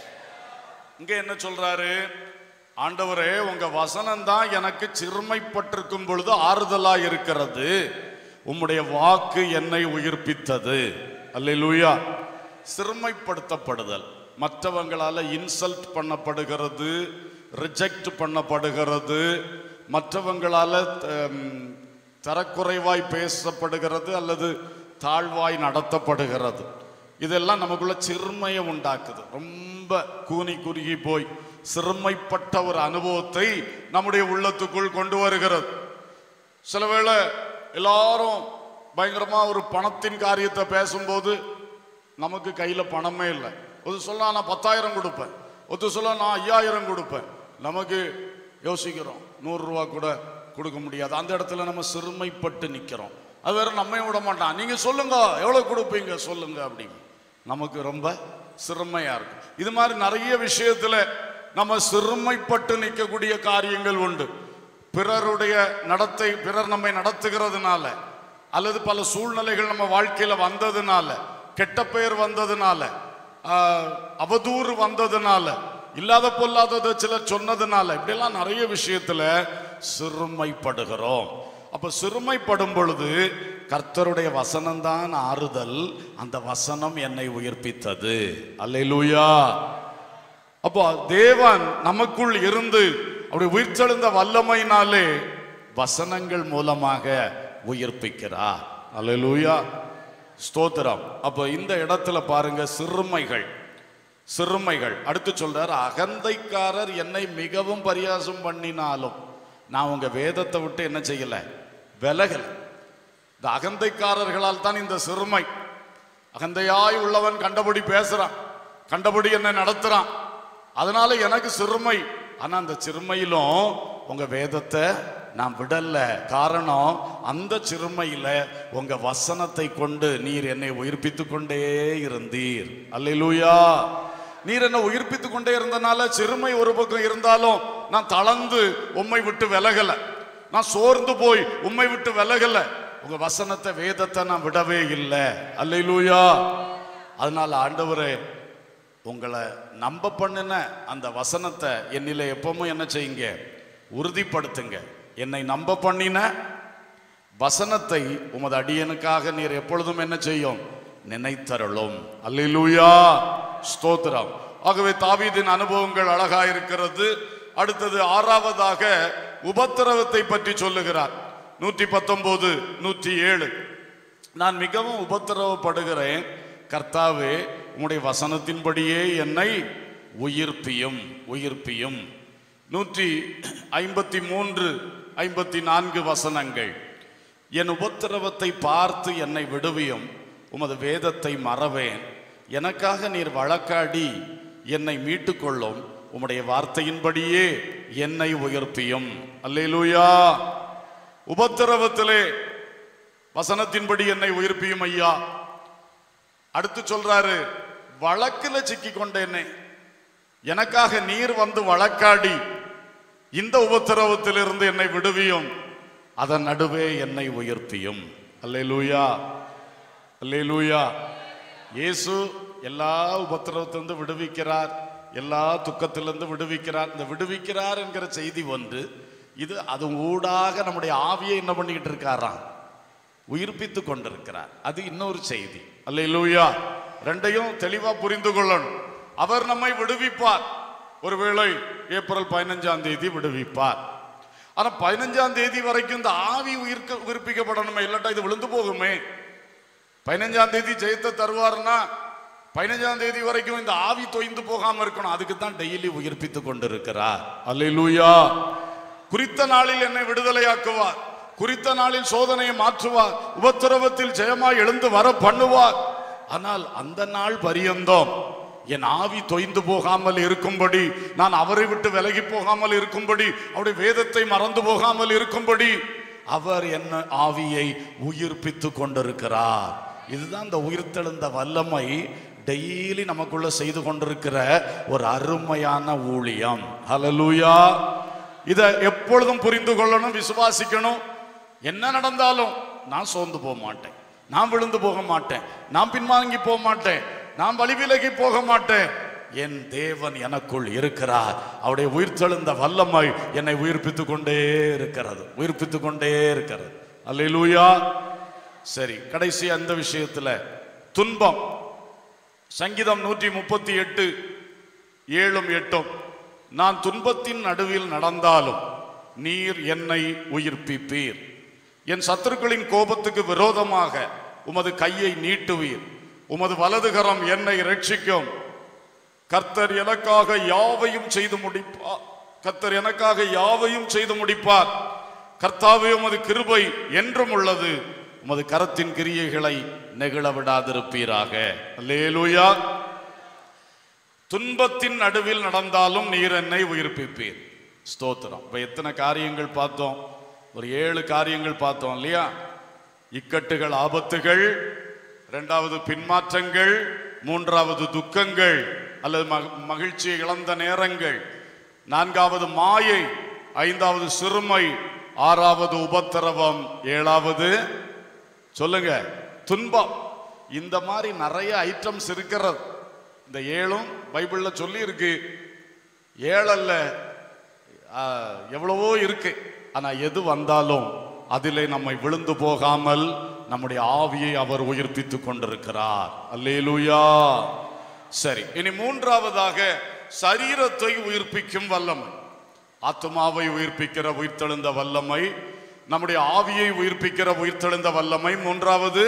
இங்க என்ன சொல்றாரு ஆண்டவரே உங்க வசனம் தான் எனக்கு சிறுமைப்பட்டிருக்கும் பொழுது ஆறுதலா இருக்கிறது உம்முடைய வாக்கு என்னை உயிர்ப்பித்தது அல்லேலூயா சிறுமைப்படுத்தப்படுதல் மற்றவங்களால இன்சல்ட் பண்ணப்படுகிறது ரிஜெக்ட் பண்ணப்படுகிறது மற்றவங்களால ஹம், தரக்குறைவாய் பேசப்படுகிறது அல்லது தாழ்வாய் நடத்தப்படுகிறது இதெல்லாம் நமக்குள்ள சிறுமையை உண்டாக்குது ரொம்ப ரொம்ப கூனி குறுகி போய் சிறுமைப்பட்ட ஒரு அனுபவத்தை நம்முடைய உள்ளத்துக்குள் கொண்டு வருகிறது சில வேளை எல்லாரும் பயங்கரமா ஒரு பணத்தின் காரியத்தை பேசும்போது நமக்கு கையில பணமே இல்லை ஒரு சொல்ல நான் பத்தாயிரம் கொடுப்பேன் ஒத்து சொல்ல நான் ஐயாயிரம் கொடுப்பேன் நமக்கு யோசிக்கிறோம் நூறு ரூபா கூட கொடுக்க முடியாது அந்த இடத்துல நம்ம சிறுமைப்பட்டு நிக்கிறோம் அது வேற நம்மையும் விட மாட்டான் நீங்க சொல்லுங்க எவ்வளவு கொடுப்பீங்க சொல்லுங்க அப்படின்னு நமக்கு ரொம்ப சிறுமையா இருக்கும் இது மாதிரி நிறைய விஷயத்துல நம்ம சிறுமைப்பட்டு நிற்கக்கூடிய காரியங்கள் உண்டு பிறருடைய நடத்தை பிறர் நம்மை நடத்துகிறதுனால அல்லது பல சூழ்நிலைகள் நம்ம வாழ்க்கையில வந்ததுனால கெட்ட பெயர் வந்ததுனால ஆஹ், அவதூறு வந்ததுனால இல்லாத பொல்லாததை சிலர் சொன்னதுனால இப்படியெல்லாம் நிறைய விஷயத்துல சிறுமைப்படுகிறோம் அப்ப சிறுமைப்படும் பொழுது கர்த்தருடைய வசனம்தான் ஆறுதல் அந்த வசனம் என்னை உயிர்ப்பித்தது அல்லேலூயா அப்போ தேவன் நமக்குள் இருந்து அப்படி உயிர்த்தெழுந்த வல்லமையினாலே வசனங்கள் மூலமாக உயிர்ப்பிக்கிறார் அல்லேலூயா ஸ்தோத்திரம் அப்போ இந்த இடத்துல பாருங்க சிறுமைகள் சிறுமைகள் அடுத்து சொல்றார் அகந்தைக்காரர் என்னை மிகவும் பரியாசம் பண்ணினாலும் நான் உங்க வேதத்தை விட்டு என்ன செய்யல விலகல இந்த அகந்தைக்காரர்களால் தான் இந்த சிறுமை அகந்தையாய் உள்ளவன் கண்டபடி பேசுறான் கண்டபடி என்ன நடத்துறான் அதனால எனக்கு சிறுமை ஆனா அந்த சிறுமையிலும் உங்க வேதத்தை நான் விடல காரணம் அந்த சிறுமையில உங்க வசனத்தை கொண்டு நீர் என்னை உயிர்ப்பித்துக் கொண்டே இருந்தீர் அல்லேலூயா நீர் என்ன உயிர்ப்பித்துக் கொண்டே இருந்தனால சிறுமை ஒரு பக்கம் இருந்தாலும் நான் தளர்ந்து உம்மை விட்டு விலகல நான் சோர்ந்து போய் உம்மை விட்டு விலகல உங்க வசனத்தை வேதத்தை நான் விடவே இல்லை அல்லேலூயா அதனால ஆண்டவரே உங்களை நம்ப பண்ணின அந்த வசனத்தை என்னில எப்பவும் என்ன செய்யுங்க உறுதிப்படுத்துங்க என்னை நம்ப பண்ணின வசனத்தை உமது அடியனுக்காக நீர் எப்பொழுதும் என்ன செய்யும் நினைத்தருளும் அல்லேலூயா ஸ்தோத்திரம் ஆகவே தாவீதின் அனுபவங்கள் அழகா இருக்கிறது அடுத்தது ஆறாவதாக உபத்திரவத்தை பற்றி சொல்லுகிறார் நூற்றி பத்தொன்பது நூற்றி ஏழு நான் மிகவும் உபத்திரவப்படுகிறேன் கர்த்தாவே உம்முடைய வசனத்தின்படியே என்னை உயிர்ப்பியும் உயிர்ப்பியும் நூற்றி ஐம்பத்தி மூன்று ஐம்பத்தி நான்கு வசனங்கள் என் உபத்திரவத்தை பார்த்து என்னை விடுவியும் உமது வேதத்தை மறவேன் எனக்காக நீர் வழக்காடி என்னை மீட்டுக்கொள்ளும் உம்முடைய வார்த்தையின்படியே என்னை உயர்ப்பியும் அல்லேலூயா உபத்திரவத்திலே வசனத்தின்படி என்னை உயிர்ப்பியும் ஐயா அடுத்து சொல்றாரு வழக்குல சிக்கி கொண்டேனே எனக்காக நீர் வந்து வழக்காடி இந்த உபத்திரவத்திலிருந்து என்னை விடுவியும் அதன் நடுவே என்னை உயர்த்தியும் அல்லேலூயா அல்லேலூயா இயேசு எல்லா உபத்திரவத்திலிருந்து விடுவிக்கிறார் எல்லா துக்கத்திலிருந்து விடுவிக்கிறார் இந்த விடுவிக்கிறார் என்கிற செய்தி ஒன்று இது அது ஊடாக நம்முடைய ஆவியை என்ன பண்ணிக்கிட்டு இருக்காராம் உயிர்ப்பித்து கொண்டிருக்கிறார் அது இன்னொரு செய்தி அல்லேலூயா ரெண்டையும் தெளிவா புரிந்து கொள்ளணும் அவர் நம்மை விடுவிப்பார் ஒருவேளை ஏப்ரல் பதினஞ்சாம் தேதி விடுவிப்பார் ஆனா பதினஞ்சாம் தேதி வரைக்கும் இந்த ஆவி உயிர்க்க உயிர்ப்பிக்கப்படணுமே இல்லாட்டா இது விழுந்து போகுமே பதினஞ்சாம் தேதி ஜெயத்தை தருவாருன்னா பதினஞ்சாம் தேதி வரைக்கும் இந்த ஆவி தொய்ந்து போகாம இருக்கணும் அதுக்கு தான் டெய்லி உயிர்ப்பித்து கொண்டிருக்கிறார் அல்லேலூயா குறித்த நாளில் என்னை விடுதலையாக்குவார் குறித்த நாளில் சோதனையை மாற்றுவார் உபத்திரவத்தில் ஜெயமாய் எழுந்து வர பண்ணுவார் ஆனால் அந்த நாள் பரியந்தம் என் ஆவி தொய்ந்து போகாமல் இருக்கும்படி நான் அவரை விட்டு விலகி போகாமல் இருக்கும்படி அவருடைய வேதத்தை மறந்து போகாமல் இருக்கும்படி அவர் என்ன ஆவியை உயிர்ப்பித்து கொண்டிருக்கிறார் இதுதான் இந்த உயிர்த்தெழுந்த வல்லமை டெய்லி நமக்குள்ள செய்து கொண்டிருக்கிற ஒரு அருமையான ஊழியம் ஹalleluya இதை எப்பொழுதும் புரிந்து கொள்ளணும் விசுவாசிக்கணும் என்ன நடந்தாலும் நான் சோர்ந்து போக மாட்டேன் நான் விழுந்து போக மாட்டேன் நான் பின்வாங்கி போக மாட்டேன் நான் வழி விலகி போக மாட்டேன் என் தேவன் எனக்குள் இருக்கிறார் அவருடைய உயிர்த்தெழுந்த வல்லமை என்னை உயிர்ப்பித்து கொண்டே இருக்கிறது உயிர்ப்பித்து கொண்டே இருக்கிறது அல்லேலூயா சரி கடைசி அந்த விஷயத்துல துன்பம் சங்கீதம் நூற்றி முப்பத்தி எட்டு ஏழும் எட்டும் நான் துன்பத்தின் நடுவில் நடந்தாலும் நீர் என்னை உயிர்ப்பிப்பீர் என் சத்துருக்களின் கோபத்துக்கு விரோதமாக உமது கையை நீட்டுவீர் உமது வலதுகரம் என்னை ரட்சிக்கும் கர்த்தர் எனக்காக யாவையும் செய்து முடிப்பார் கர்த்தர் எனக்காக யாவையும் செய்து முடிப்பார் கர்த்தாவே உமது கிருபை என்றும் உள்ளது உமது கரத்தின் கிரியைகளை நெகிழ விடாதிருப்பீராக அல்லேலூயா துன்பத்தின் நடுவில் நடந்தாலும் நீர் என்னை உயிர்ப்பிப்பீர் ஸ்தோத்திரம் இப்ப எத்தனை காரியங்கள் பார்த்தோம் ஒரு ஏழு காரியங்கள் பார்த்தோம் இல்லையா இக்கட்டுகள் ஆபத்துகள் இரண்டாவது பின்மாற்றங்கள் மூன்றாவது துக்கங்கள் அல்லது மக- மகிழ்ச்சியை இழந்த நேரங்கள் நான்காவது மாயை ஐந்தாவது சிறுமை ஆறாவது உபத்திரவம் ஏழாவது சொல்லுங்க துன்பம் இந்த மாதிரி நிறைய ஐட்டம்ஸ் இருக்கிறது இந்த ஏழும் பைபிள்ல சொல்லி இருக்கு ஏழல்ல ஆ, எவ்வளவோ இருக்கு ஆனா எது வந்தாலும் அதிலே நம்மை விழுந்து போகாமல் நம்முடைய ஆவியை அவர் உயிர்ப்பித்துக் கொண்டிருக்கிறார் அல்லேலூயா சரி இனி மூன்றாவதாக சரீரத்தை உயிர்ப்பிக்கும் வல்லமை ஆத்மாவை உயிர்ப்பிக்கிற உயிர்த்தெழுந்த வல்லமை நம்முடைய ஆவியை உயிர்ப்பிக்கிற உயிர்த்தெழுந்த வல்லமை மூன்றாவது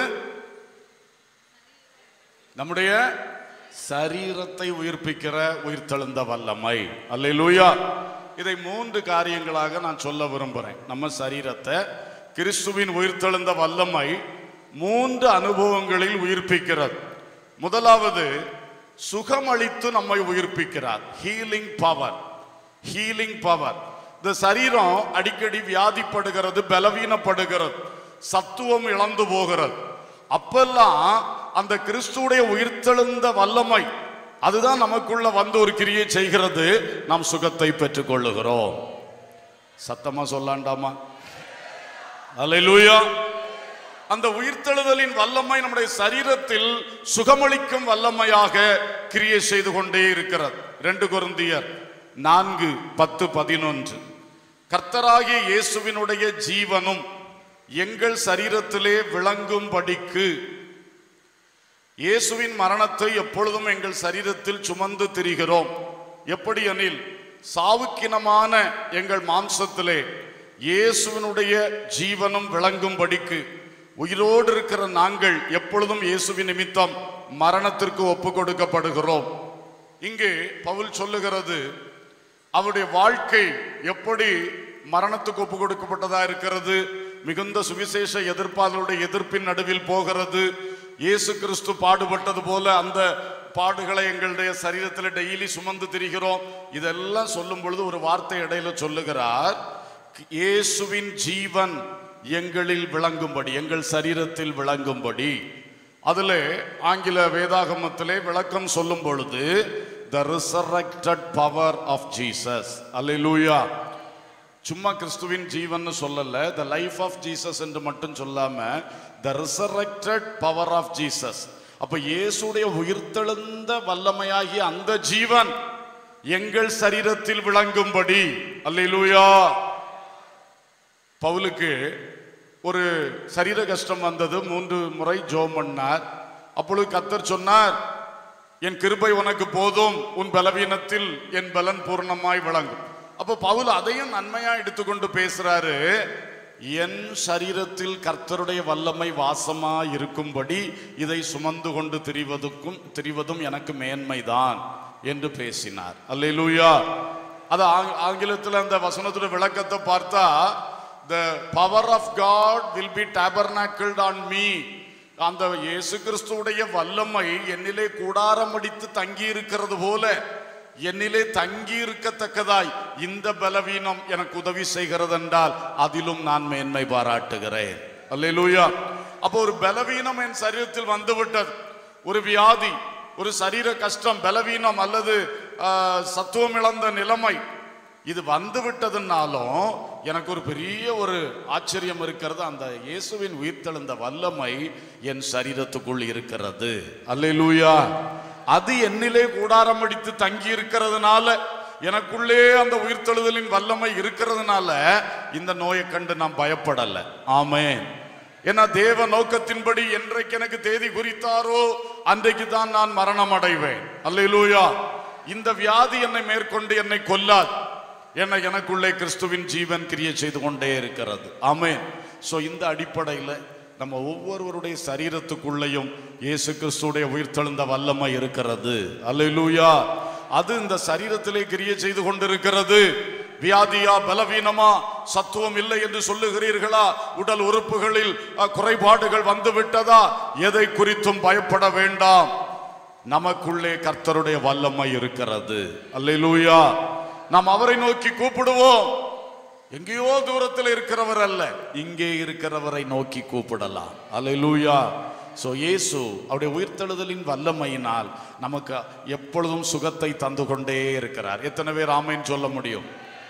நம்முடைய சரீரத்தை உயிர்ப்பிக்கிற உயிர்த்தெழுந்த வல்லமை அல்லேலூயா இதை மூன்று காரியங்களாக நான் சொல்ல விரும்புகிறேன் நம்ம சரீரத்தை கிறிஸ்துவின் உயிர்த்தெழுந்த வல்லமை மூன்று அனுபவங்களில் உயிர்ப்பிக்கிறது முதலாவது சுகமளித்து நம்மை உயிர்ப்பிக்கிறார் ஹீலிங் பவர் ஹீலிங் பவர் இந்த சரீரம் அடிக்கடி வியாதிப்படுகிறது பலவீனப்படுகிறது சத்துவம் இழந்து போகிறது அப்பெல்லாம் அந்த கிறிஸ்துடைய உயிர்த்தெழுந்த வல்லமை அதுதான் நமக்குள்ள வந்து ஒரு கிரியை செய்கிறது நாம் சுகத்தை பெற்றுக் கொள்ளுகிறோம் சத்தமா சொல்லாண்டாமா அல்லேலூயா அந்த உயிர்த்தெழுதலின் வல்லமை நம்முடைய சரீரத்தில் சுகமளிக்கும் வல்லமையாக கிரியை செய்து கொண்டே இருக்கிறது ரெண்டு கொருந்தியர் நான்கு பத்து பதினொன்று கர்த்தராகிய இயேசுவினுடைய ஜீவனும் எங்கள் சரீரத்திலே விளங்கும்படிக்கு இயேசுவின் மரணத்தை எப்பொழுதும் எங்கள் சரீரத்தில் சுமந்து திரிகிறோம் எப்படி எனில் சாவுக்கினமான எங்கள் மாம்சத்திலே இயேசுவினுடைய ஜீவனும் விளங்கும்படிக்கு உயிரோடு இருக்கிற நாங்கள் எப்பொழுதும் இயேசுவின் நிமித்தம் மரணத்திற்கு ஒப்பு கொடுக்கப்படுகிறோம் இங்கே பவுல் சொல்லுகிறது அவருடைய வாழ்க்கை எப்படி மரணத்துக்கு ஒப்பு கொடுக்கப்பட்டதா இருக்கிறது மிகுந்த சுவிசேஷ எதிர்ப்பாளருடைய எதிர்ப்பின் நடுவில் போகிறது இயேசு கிறிஸ்து பாடுபட்டது போல அந்த பாடுகளை எங்களுடைய சரீரத்தில் டெய்லி சுமந்து திரிகிறோம் இதெல்லாம் சொல்லும் பொழுது ஒரு வார்த்தை இடையில சொல்லுகிறார் இயேசுவின் ஜீவன் எங்களில் விளங்கும்படி எங்கள் சரீரத்தில் விளங்கும்படி அதிலே ஆங்கில வேதாகமத்திலே விளக்கம் சொல்லும் பொழுது the resurrected power of Jesus அல்லேலூயா சும்மா கிறிஸ்துவின் ஜீவன் சொல்லல த லைஃப் ஆஃப் ஜீசஸ் என்று மட்டும் சொல்லாம the resurrected power of Jesus அப்ப இயேசுடைய உயிர்த்தெழுந்த வல்லமையாகிய அந்த ஜீவன் எங்கள் சரீரத்தில் விளங்கும்படி அல்லேலூயா பவுலுக்கு ஒரு சரீர கஷ்டம் வந்தது மூன்று முறை ஜோம் பண்ணார் அப்பொழுது கத்தர் சொன்னார் என் கிருபை உனக்கு போதும் உன் பலவீனத்தில் என் பலன் பூர்ணமாய் விளங்கும் அப்ப பவுல் அதையும் நன்மையா எடுத்துக்கொண்டு பேசுறாரு என் சரீரத்தில் கர்த்தருடைய வல்லமை வாசமா இருக்கும்படி இதை சுமந்து கொண்டு திரிவதுக்கும் திரிவதும் எனக்கு மேன்மைதான் என்று பேசினார் அல்லேலூயா அது ஆங்- ஆங்கிலத்தில் அந்த வசனத்துடைய விளக்கத்தை பார்த்தா the power of god will be tabernacled on me அந்த இயேசு கிறிஸ்துவுடைய வல்லமை என்னிலே கூடாரம் அடித்து தங்கி இருக்கிறது போல என்னிலே தங்கி இருக்கத்தக்கதாய் இந்த பலவீனம் எனக்கு உதவி செய்கிறது என்றால் அதிலும் நான் மேன்மை பாராட்டுகிறேன் அல்லேலூயா அப்போ ஒரு பலவீனம் என் சரீரத்தில் வந்துவிட்டது ஒரு வியாதி ஒரு சரீர கஷ்டம் பலவீனம் அல்லது ஆ, சத்துவம் இழந்த நிலைமை இது வந்து விட்டதுனாலும் எனக்கு ஒரு பெரிய ஒரு ஆச்சரியம் இருக்கிறது அந்த இயேசுவின் உயிர்த்தெழுந்த வல்லமை என் சரீரத்துக்குள் இருக்கிறது அல்லேலூயா அது என்னிலே கூடாரம் அடித்து தங்கி இருக்கிறதுனால எனக்குள்ளே அந்த உயிர்த்தெழுதலின் வல்லமை இருக்கிறதுனால இந்த நோயை கண்டு நான் பயப்படல ஆமென் ஏன்னா தேவ நோக்கத்தின்படி என்றைக்கு எனக்கு தேதி குறித்தாரோ அன்றைக்கு தான் நான் மரணம் அடைவேன் அல்லேலூயா இந்த வியாதி என்னை மேற்கொண்டு என்னை கொல்லாது ஏன்னா எனக்குள்ளே கிறிஸ்துவின் ஜீவன் கிரியை செய்து கொண்டே இருக்கிறது ஆமென் சோ இந்த அடிப்படையில் நம்ம ஒவ்வொருவருடைய சரீரத்துக்குள்ளேயும் இயேசு கிறிஸ்துடைய உயிர்த்தெழுந்த வல்லமை இருக்கிறது அல்லேலூயா அது இந்த சரீரத்திலே கிரியை செய்து கொண்டிருக்கிறது வியாதியா பலவீனமா சத்துவம் இல்லை என்று சொல்லுகிறீர்களா உடல் உறுப்புகளில் அஹ், குறைபாடுகள் வந்து விட்டதா எதை குறித்தும் பயப்பட வேண்டாம் நமக்குள்ளே கர்த்தருடைய வல்லமை இருக்கிறது அல்லேலூயா நாம் அவரை நோக்கி கூப்பிடுவோம் எங்கேயோ தூரத்தில் இருக்கிறவர் அல்ல இங்கே இருக்கிறவரை நோக்கி கூப்பிடலாம் அல்லேலூயா சோ இயேசு அவருடைய உயிர்த்தெழுதலின் வல்லமையினால் நமக்கு எப்பொழுதும் சுகத்தை தந்து கொண்டே இருக்கிறார் எத்தனை பேர் ஆமைன்னு சொல்ல முடியும்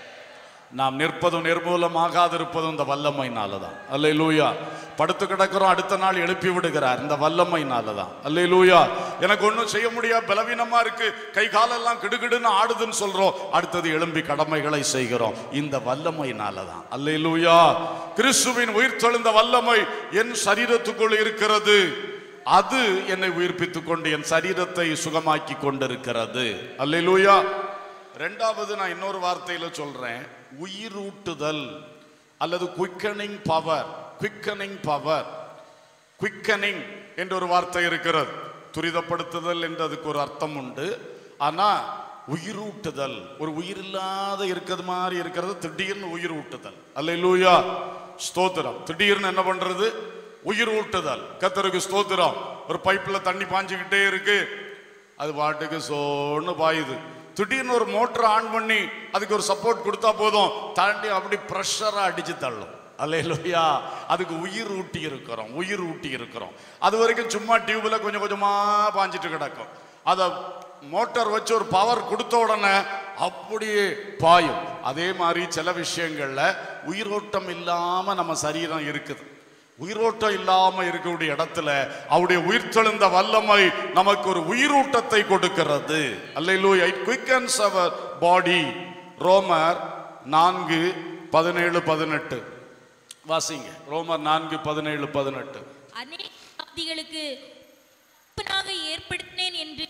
நாம் நிற்பதும் நிர்மூலமாகாதிருப்பதும் இந்த வல்லமைனால தான் அல்லே லூயா படுத்து கிடக்கிறோம் அடுத்த நாள் எழுப்பி விடுகிறார் இந்த வல்லமைனால தான் அல்லே லூயா எனக்கு ஒன்றும் செய்ய முடியாது பலவீனமா இருக்கு கை காலெல்லாம் கிடுகிடுன்னு ஆடுதுன்னு சொல்றோம் அடுத்தது எழும்பி கடமைகளை செய்கிறோம் இந்த வல்லமைனால தான் அல்லே லூயா கிறிஸ்துவின் உயிர்த்தெழுந்த வல்லமை என் சரீரத்துக்குள் இருக்கிறது அது என்னை உயிர்ப்பித்துக் கொண்டு என் சரீரத்தை சுகமாக்கி கொண்டிருக்கிறது அல்லே லூயா ரெண்டாவது நான் இன்னொரு வார்த்தையில சொல்றேன் உயிரூட்டுதல் அல்லது குவிக்கனிங் பவர் குவிக்கனிங் பவர் குவிக்கனிங் என்ற ஒரு வார்த்தை இருக்கிறது துரிதப்படுத்துதல் என்று அதுக்கு ஒரு அர்த்தம் உண்டு ஆனா உயிரூட்டுதல் ஒரு உயிரில்லாத இருக்கிறது மாதிரி இருக்கிறது திடீர்னு உயிர் ஊட்டுதல் அல்லேலூயா ஸ்தோத்திரம் திடீர்னு என்ன பண்றது உயிர் ஊட்டுதல் கத்தருக்கு ஸ்தோத்திரம் ஒரு பைப்ல தண்ணி பாஞ்சுக்கிட்டே இருக்கு அது பாட்டுக்கு சோன்னு பாயுது திடீர்னு ஒரு மோட்டர் ஆன் பண்ணி அதுக்கு ஒரு சப்போர்ட் கொடுத்தா போதும் தாண்டி அப்படி ப்ரெஷரா அடிச்சு தள்ளும் அல்லேலூயா அதுக்கு உயிர் ஊட்டி இருக்கிறோம் உயிர் ஊட்டி இருக்கிறோம் அது வரைக்கும் சும்மா டியூப்ல கொஞ்சம் கொஞ்சமா பாஞ்சிட்டு கிடக்கும் அதை மோட்டார் வச்சு ஒரு பவர் கொடுத்த உடனே அப்படியே பாயும் அதே மாதிரி சில விஷயங்கள்ல உயிரோட்டம் இல்லாம நம்ம சரீரம் இருக்குது உயிரோட்டம் இல்லாம இருக்கக்கூடிய இடத்துல அவருடைய உயிர்த்தெழுந்த வல்லமை நமக்கு ஒரு உயிரூட்டத்தை கொடுக்கிறது அல்லேலூயா இட் குயிக்கன்ஸ் அவர் பாடி ரோமர் நான்கு பதினேழு பதினெட்டு வாசிங்க ரோமர் நான்கு பதினேழு பதினெட்டு அநேக ஜாதிகளுக்கு அப்பனாக ஏற்படுத்தினேன் என்று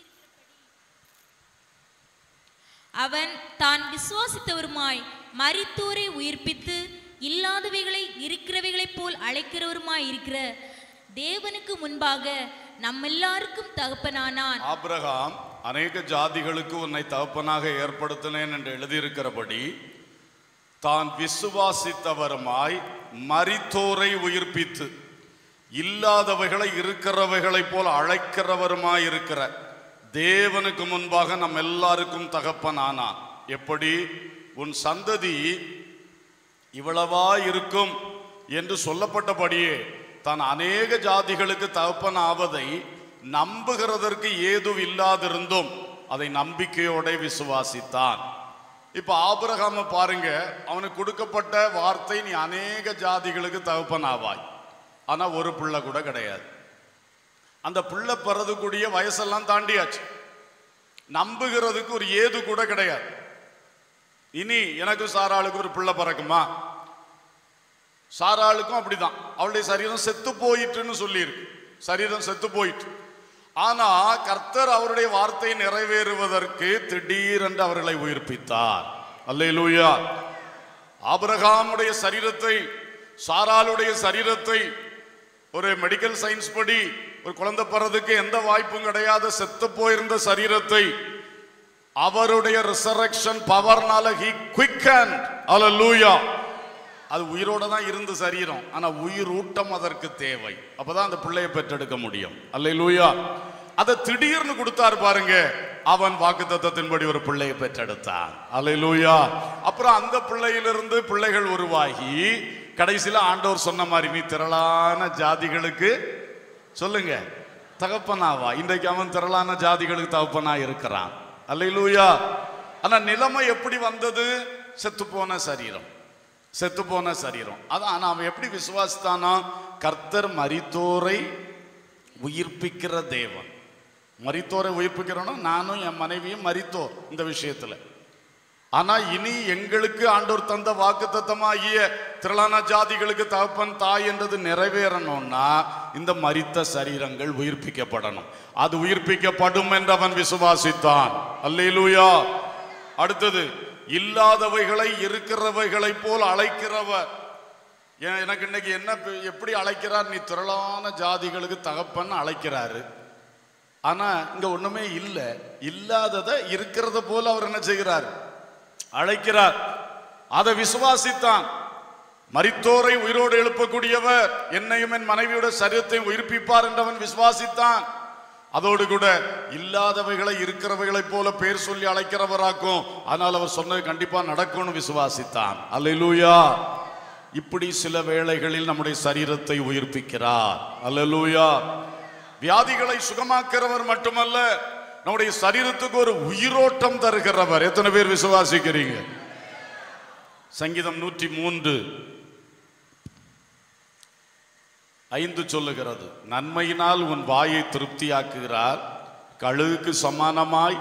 அவன் தான் விசுவாசித்தவருமாய் மரித்தோரை உயிர்ப்பித்து இல்லாதவைகளை இருக்கிறவைகளைப் போல் அழைக்கிறவருமாய் இருக்கிற தேவனுக்கு முன்பாக நம்மெல்லாருக்கும் தகப்பனானான் ஆபிரகாம் அநேக ஜாதிகளுக்கு உன்னை தகப்பனாக ஏற்படுத்தினேன் என்று எழுதியிருக்கிறபடி தான் விசுவாசித்தவருமாய் மரித்தோரை உயிர்ப்பித்து இல்லாதவைகளை இருக்கிறவைகளைப் போல் அழைக்கிறவருமாய் இருக்கிற தேவனுக்கு முன்பாக நம் எல்லாருக்கும் தகப்பன் ஆனான் எப்படி உன் சந்ததி இவ்வளவா இருக்கும் என்று சொல்லப்பட்டபடியே தான் அநேக ஜாதிகளுக்கு தகப்பன் ஆவதை நம்புகிறதற்கு ஏதும் இல்லாதிருந்தும் அதை நம்பிக்கையோட விசுவாசித்தான் இப்ப ஆபிரகாம பாருங்க அவனுக்கு கொடுக்கப்பட்ட வார்த்தை நீ அநேக ஜாதிகளுக்கு தகப்பன் ஆவாய் ஆனா ஒரு பிள்ளை கூட கிடையாது அந்த பிள்ளை பிறதுக்கூடிய வயசெல்லாம் தாண்டியாச்சு நம்புகிறதுக்கு ஒரு ஏது கூட கிடையாது இனி எனக்கு சாராளுக்கு ஒரு பிள்ளை பிறக்குமா சாராளுக்கும் அப்படிதான் அவளுடைய சரீரம் செத்து போயிட்டுன்னு சொல்லியிருக்கு சரீரம் செத்து போயிட்டு ஆனா கர்த்தர் அவருடைய வார்த்தை நிறைவேறுவதற்கு திடீரென்று அவர்களை உயிர்ப்பித்தார் அல்லேலூயா ஆபிரகாமுடைய சரீரத்தை சாராளுடைய சரீரத்தை ஒரு மெடிக்கல் சயின்ஸ் படி ஒரு குழந்தை பிறதுக்கு எந்த வாய்ப்பும் கிடையாத செத்து போயிருந்த சரீரத்தை அவருடைய ரிசரக்ஷன் பவர்னால ஹி குவிக்கன் அல்லேலூயா அது உயிரோட தான் இருந்த சரீரம் ஆனா உயிர் ஊட்டம் அதற்கு தேவை அப்பதான் அந்த பிள்ளையை பெற்றெடுக்க முடியும் அல்லேலூயா அதை திடீர்னு கொடுத்தாரு பாருங்க அவன் வாக்குத்தத்தத்தின்படி ஒரு பிள்ளையை பெற்றெடுத்தான் அல்லேலூயா அப்புறம் அந்த பிள்ளையிலிருந்து பிள்ளைகள் உருவாகி கடைசியில ஆண்டவர் சொன்ன மாதிரி நீ திரளான ஜாதிகளுக்கு சொல்லுங்க தகப்பனாவா இன்றைக்கு அவன் திரளான ஜாதிகளுக்கு தகப்பனா இருக்கிறான் அல்லேலூயா ஆனா நிலைமை எப்படி வந்தது செத்து போன சரீரம் செத்து போன சரீரம் அதான் ஆனா அவன் எப்படி விசுவாசித்தானா கர்த்தர் மரித்தோரை உயிர்ப்பிக்கிற தேவன் மரித்தோரை உயிர்ப்பிக்கிறோன்னா நானும் என் மனைவியும் மரித்தோர் இந்த விஷயத்துல ஆனா இனி எங்களுக்கு ஆண்டோர் தந்த வாக்குத்தத்தமாகிய திரளான ஜாதிகளுக்கு தகப்பன் தாய் என்றது நிறைவேறணும்னா இந்த மரித்த சரீரங்கள் உயிர்ப்பிக்கப்படணும் அது உயிர்ப்பிக்கப்படும் என்று அவன் விசுவாசித்தான் அல்லேலூயா அடுத்தது இல்லாதவைகளை இருக்கிறவைகளை போல் அழைக்கிறவர் ஏன் எனக்கு இன்னைக்கு என்ன பே- எப்படி அழைக்கிறார் நீ திரளான ஜாதிகளுக்கு தகப்பன் அழைக்கிறாரு ஆனா இங்க ஒண்ணுமே இல்லை இல்லாததை இருக்கிறத போல அவர் என்ன செய்கிறார் அழைக்கிறார் அதை விசுவாசித்தான் மரித்தோரை உயிரோடு எழுப்பக்கூடியவர் என்னையும் என் மனைவியோட சரீரத்தையும் உயிர்ப்பிப்பார் என்றவன் விசுவாசித்தான் அதோடு கூட இல்லாதவைகளை இருக்கிறவைகளைப் போல பேர் சொல்லி அழைக்கிறவராக்கும் ஆனால் அவர் சொன்னது கண்டிப்பா நடக்கும்னு விசுவாசித்தான் அல்லேலூயா இப்படி சில வேளைகளில் நம்முடைய சரீரத்தை உயிர்ப்பிக்கிறார் அல்லேலூயா வியாதிகளை சுகமாக்கிறவர் மட்டுமல்ல நம்முடைய சரீரத்துக்கு ஒரு உயிரோட்டம் தருகிறவர் எத்தனை பேர் விசுவாசிக்கிறீங்க சங்கீதம் நூற்றி மூன்று ஐந்து சொல்லுகிறது நன்மையினால் உன் வாயை திருப்தியாக்குகிறார் கழுகுக்கு சமானமாய்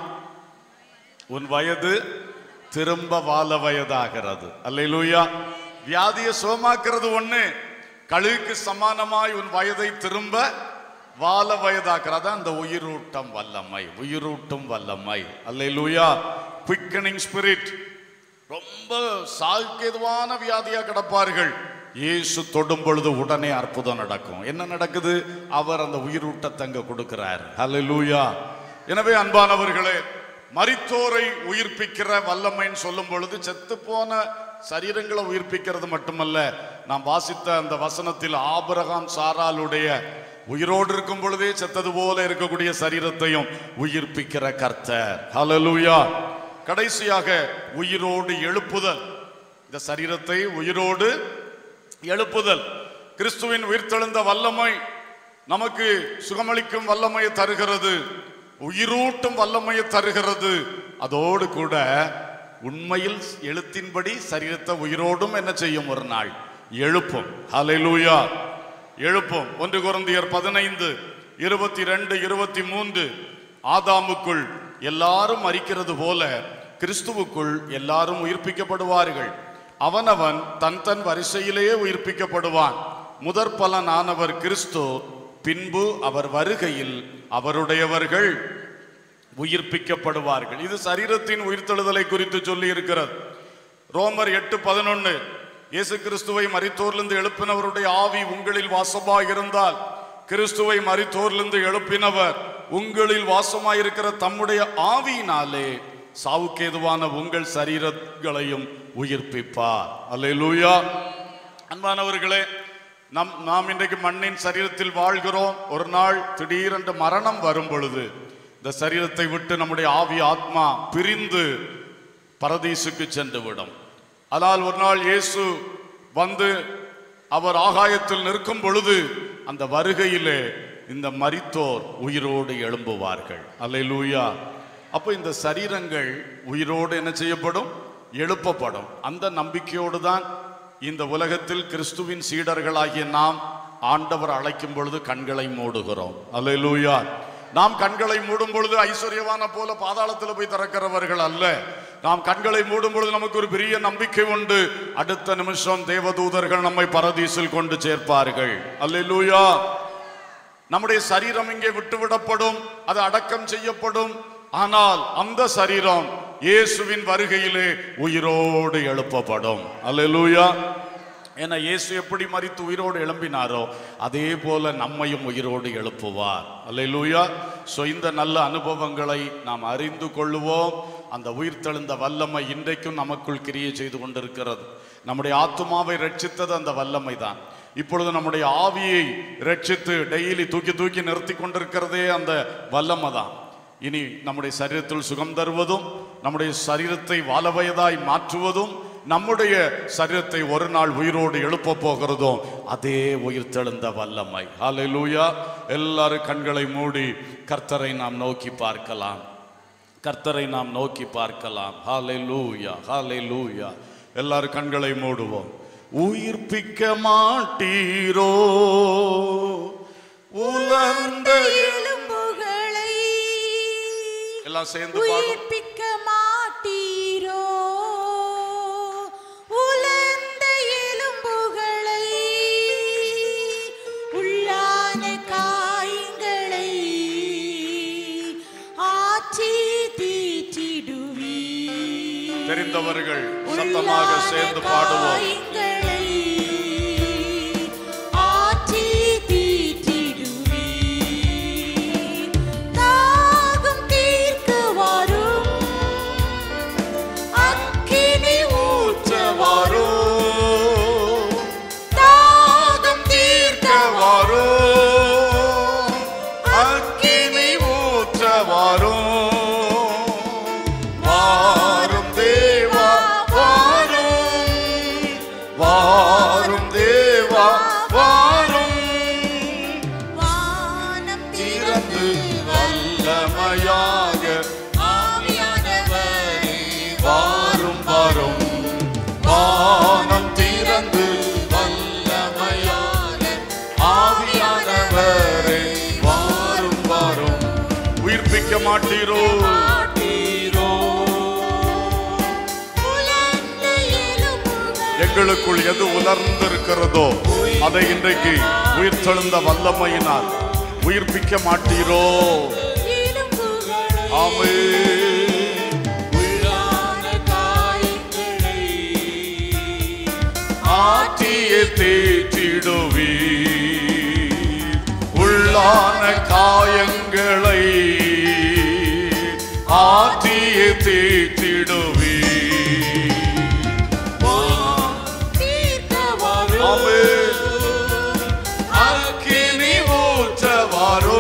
உன் வயது திரும்ப வாழ வயதாகிறது அல்லேலூயா வியாதியை சுகமாக்குறது ஒண்ணு கழுகுக்கு சமானமாய் உன் வயதை திரும்ப வாழ வயதாக்குறது அந்த உயிரூட்டம் வல்லமை உயிரூட்டும் வல்லமை அல்லேலூயா குவிக்கனிங் ஸ்பிரிட் ரொம்ப சாவுக்கேதுவான வியாதியா கிடப்பார்கள் இயேசு தொடும் பொழுது உடனே அற்புதம் நடக்கும் என்ன நடக்குது அவர் அந்த உயிரூட்டத்தை அங்க கொடுக்கிறார் ஹalleluya எனவே அன்பானவர்களே மரித்தோரை உயிர்ப்பிக்கிற வல்லமைன்னு சொல்லும் பொழுது செத்து போன சரீரங்களை உயிர்ப்பிக்கிறது மட்டுமல்ல நாம் வாசித்த அந்த வசனத்தில் ஆபிரகாம் சாராளுடைய உயிரோடு இருக்கும் பொழுதே செத்தது போல இருக்கக்கூடிய சரீரத்தையும் உயிர்ப்பிக்கிற கர்த்தர் ஹalleluya கடைசியாக உயிரோடு எழுப்புதல் இந்த சரீரத்தை உயிரோடு எழுப்புதல் கிறிஸ்துவின் உயிர்த்தெழுந்த வல்லமை நமக்கு சுகமளிக்கும் வல்லமையை தருகிறது உயிரூட்டும் வல்லமையை தருகிறது அதோடு கூட உண்மையில் எழுத்தின்படி சரீரத்தை உயிரோடும் என்ன செய்யும் ஒரு நாள் எழுப்பும் ஹalleluya எழுப்பும் ஒன்று குருந்தியர் பதினைந்து இருபத்தி ரெண்டு இருபத்தி மூன்று ஆதாமுக்குள் எல்லாரும் மரிக்கிறது போல கிறிஸ்துவுக்குள் எல்லாரும் உயிர்ப்பிக்கப்படுவார்கள் அவனவன் தன் தன் வரிசையிலேயே உயிர்ப்பிக்கப்படுவான் முதற் பலனானவர் கிறிஸ்து பின்பு அவர் வருகையில் அவருடையவர்கள் உயிர்ப்பிக்கப்படுவார்கள் இது சரீரத்தின் உயிர்த்தெழுதலை குறித்து சொல்லி இருக்கிறது ரோமர் எட்டு பதினொன்னு இயேசு கிறிஸ்துவை மரித்தோர்லிருந்து எழுப்பினவருடைய ஆவி உங்களில் வாசமாய் இருந்தால் கிறிஸ்துவை மரித்தோர்லிருந்து எழுப்பினவர் உங்களில் வாசமாயிருக்கிற தம்முடைய ஆவியினாலே சாவுக்கேதுவான உங்கள் சரீரங்களையும் உயிர்ப்பிப்பார் அல்லேலூயா அன்பானவர்களே நம் நாம் இன்றைக்கு மண்ணின் சரீரத்தில் வாழ்கிறோம் ஒரு நாள் திடீரென்று மரணம் வரும் பொழுது இந்த சரீரத்தை விட்டு நம்முடைய ஆவி ஆத்மா பிரிந்து பரதீசுக்கு சென்று விடும் ஆனால் ஒரு நாள் இயேசு வந்து அவர் ஆகாயத்தில் நிற்கும் பொழுது அந்த வருகையிலே இந்த மரித்தோர் உயிரோடு எழும்புவார்கள் அல்லேலூயா அப்போ இந்த சரீரங்கள் உயிரோடு என்ன செய்யப்படும் எழுப்பப்படும் அந்த நம்பிக்கையோடு தான் இந்த உலகத்தில் கிறிஸ்துவின் சீடர்களாகிய நாம் ஆண்டவர் அழைக்கும் பொழுது கண்களை மூடுகிறோம் அல்லேலூயா நாம் கண்களை மூடும் பொழுது ஐஸ்வர்யவான போல பாதாளத்தில் போய் திறக்கிறவர்கள் அல்ல நாம் கண்களை மூடும் பொழுது நமக்கு ஒரு பெரிய நம்பிக்கை உண்டு அடுத்த நிமிஷம் தேவதூதர்கள் நம்மை பரதீசில் கொண்டு சேர்ப்பார்கள் அல்லேலூயா நம்முடைய சரீரம் இங்கே விட்டுவிடப்படும் அது அடக்கம் செய்யப்படும் ஆனால் அந்த சரீரம் இயேசுவின் வருகையிலே உயிரோடு எழுப்பப்படும் அல்லேலூயா ஏன்னா இயேசு எப்படி மரித்து உயிரோடு எழும்பினாரோ அதே போல நம்மையும் உயிரோடு எழுப்புவார் அல்லேலூயா ஸோ இந்த நல்ல அனுபவங்களை நாம் அறிந்து கொள்ளுவோம் அந்த உயிர்த்தெழுந்த வல்லமை இன்றைக்கும் நமக்குள் கிரியை செய்து கொண்டிருக்கிறது நம்முடைய ஆத்துமாவை ரட்சித்தது அந்த வல்லமை தான் இப்பொழுது நம்முடைய ஆவியை ரட்சித்து டெய்லி தூக்கி தூக்கி நிறுத்தி கொண்டிருக்கிறதே அந்த வல்லமை தான் இனி நம்முடைய சரீரத்தில் சுகம் தருவதும் நம்முடைய சரீரத்தை வாழவயதாய் மாற்றுவதும் நம்முடைய சரீரத்தை ஒரு நாள் உயிரோடு எழுப்ப போகிறதும் அதே உயிர்த்தெழுந்த வல்லமை ஹalleluya எல்லாரும் கண்களை மூடி கர்த்தரை நாம் நோக்கி பார்க்கலாம் கர்த்தரை நாம் நோக்கி பார்க்கலாம் ஹalleluya ஹalleluya எல்லாரும் கண்களை மூடுவோம் உயிர்ப்பிக்க மாட்டீரோ உலர்ந்த எலும்புகளை எல்லாம் சேர்ந்து பாடும் உயிர்ப்பிக்க மாட்டீரோ உலர்ந்த எலும்புகளை உள்ளான காயங்களை ஆற்றி தீற்றிடுவீ தெரிந்தவர்கள் சத்தமாக சேர்ந்து பாடுவோம் காயங்களை ஆற்றி தீற்றிடுவீ வாரும் தேவா வாரும் வானம் திறந்து திறந்து வல்லமையாக ஆவியானவரே வாரும் வாரும் வானம் திறந்து வல்லமையாக ஆவியானவரே வாரும் வாரும் உயிர்ப்பிக்க மாட்டீரோ உலர்ந்த எலும்புகள் எங்களுக்குள் எது உலர்ந்திருக்கிறதோ அதை இன்றைக்கு உயிர்த்தெழுந்த வல்லமையினால் உயிர்ப்பிக்க மாட்டீரோ எலும்புகளை ஆமே உள்ளான காயங்களை ஆற்றிய தேற்றிடுவி உள்ளான காயங்களை ஆற்றிய தேற்றிடுவி தீர்க்க வரும் ஆமே அக்கினி ஊற்றவாரோ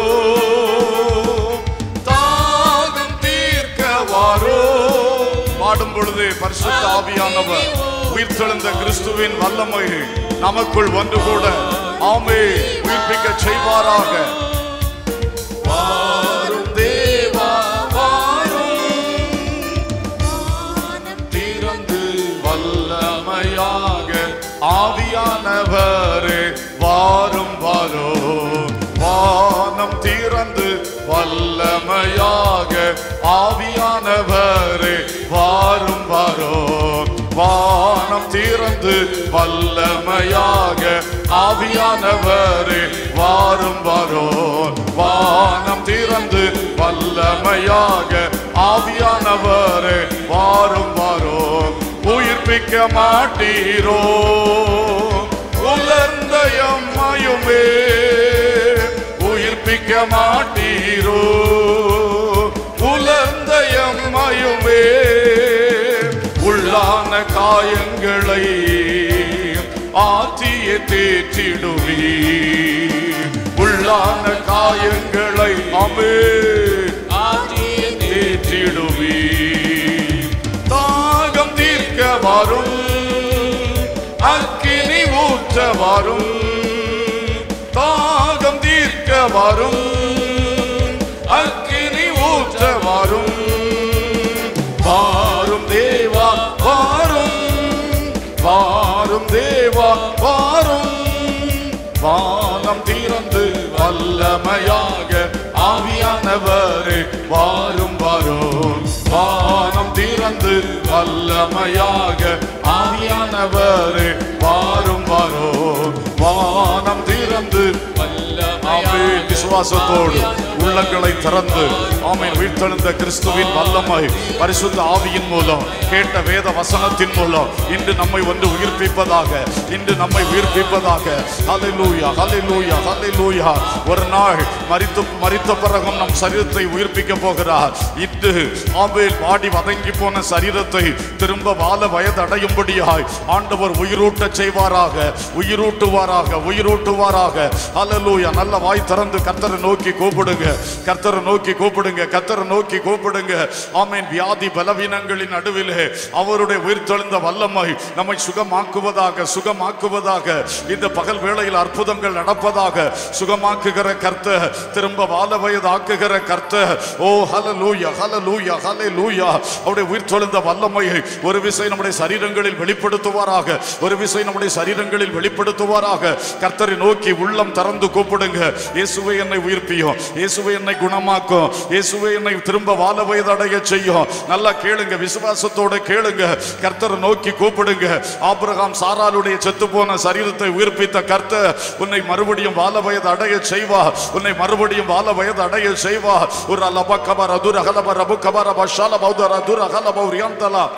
தாகம் தீர்க்கவாரோ பாடும் பொழுது பரிசுத்த ஆவியானவர் உயிர்த்தெழுந்த கிறிஸ்துவின் வல்லமை நமக்குள் வந்து கூட ஆமே உயிர்ப்பிக்க செய்வாராக வாரும் தேவா வாரும் வானம் திறந்து வல்லமையாக ஆவியானவரே வாரும் வாரோ வானம் திறந்து வல்லமையாக ஆவியானவரே வாரும் வாரோ வானம் திறந்து வல்லமையாக ஆவியானவரே வாரும் வாரோ வானம் திறந்து வல்லமையாக ஆவியானவரே வாரும் வாரோ உயிர்ப்பிக்க மாட்டீரோ உலர்ந்த எம்மையுமே உயிர்ப்பிக்க மாட்டீரோ உலர்ந்த எம்மையுமே உள்ளான காயங்களை ஆற்றிய தேற்றிடுவி உள்ளான காயங்களை அமே ஆற்றிய தேற்றிடுவி தாகம் தீர்க்க வரும் அக்கினி ஊற்ற வரும் தாகம் தீர்க்க வரும் அக்கினி ஊற்ற வரும் வாரும் தேவா வாரும் வாரும் தேவா வாரும் வானம் திறந்து வல்லமையாக ஆவியானவரே வாரும் வாரும் வானம் திறந்து வல்லமையாக ஆவியானவரே வாரும் வாரும் வானம் திறந்து ஆமே விசுவாசத்தோடு உள்ளங்களை திறந்து ஆமீன் வீழ்த்தெழுந்த கிறிஸ்துவின் வல்லமை பரிசுத்த ஆவியின் மூலம் கேட்ட வேத வசனத்தின் மூலம் இன்று நம்மை வந்து உயிர்ப்பிப்பதாக இன்று நம்மை உயிர்ப்பிப்பதாக ஹalleluya ஹalleluya ஹalleluya ஒரு நாள் மரித்து மரித்த பிறகும் நம் சரீரத்தை உயிர்ப்பிக்க போகிறார் இன்று ஆபேல் பாடி வதங்கி போன சரீரத்தை திரும்ப வாழ வயது அடையும்படியாய் ஆண்டவர் உயிரூட்டச் செய்வாராக உயிரூட்டுவாராக உயிரூட்டுவாராக ஹalleluya நல்ல வாய் திறந்து கர்த்தரை நோக்கி கூப்பிடுங்க கர்த்தரை நோக்கி கூப்பிடுங்க கர்த்தரை நோக்கி கூப்பிடுங்க ஆமென் வியாதி பலவீனங்களின் நடுவிலே அவருடைய உயிர்த்தெழுந்த வல்லமை நம்மை சுகமாக்குவதாக சுகமாக்குவதாக இந்த பகல் வேளையில் அற்புதங்கள் நடப்பதாக சுகமாக்குகிற கர்த்தர் திரும்ப வாழ வயது ஆக்குகிற கர்த்தர் ஓ ஹalleluya ஹalleluya ஹalleluya அவருடைய உயிர்த்தெழுந்த வல்லமையை ஒரு விசை நம்முடைய சரீரங்களில் வெளிப்படுத்துவாராக ஒரு விசை நம்முடைய சரீரங்களில் வெளிப்படுத்துவாராக கர்த்தரை நோக்கி உள்ளம் திறந்து கூப்பிடுங்க இயேசுவே என்னை உயிர்ப்பியும் இயேசுவே என்னை குணமாக்கும் இயேசுவே என்னை திரும்ப வாழ வயது அடைய செய்யும் நல்லா கேளுங்க விசுவாசத்தோட கேளுங்க கர்த்தரை நோக்கி கூப்பிடுங்க ஆபிரகாம் சாராளுடைய செத்து போன சரீரத்தை உயிர்ப்பித்த கர்த்தர் உன்னை மறுபடியும் வாழ வயது அடைய செய்வா உன்னை மறுபடியும் வாழ வயது அடைய செய்வா ஒரு அலப கபர் அதுர ஹலப ரபு கபர பஷால பௌதர அதுர ஹலப உரியந்தலா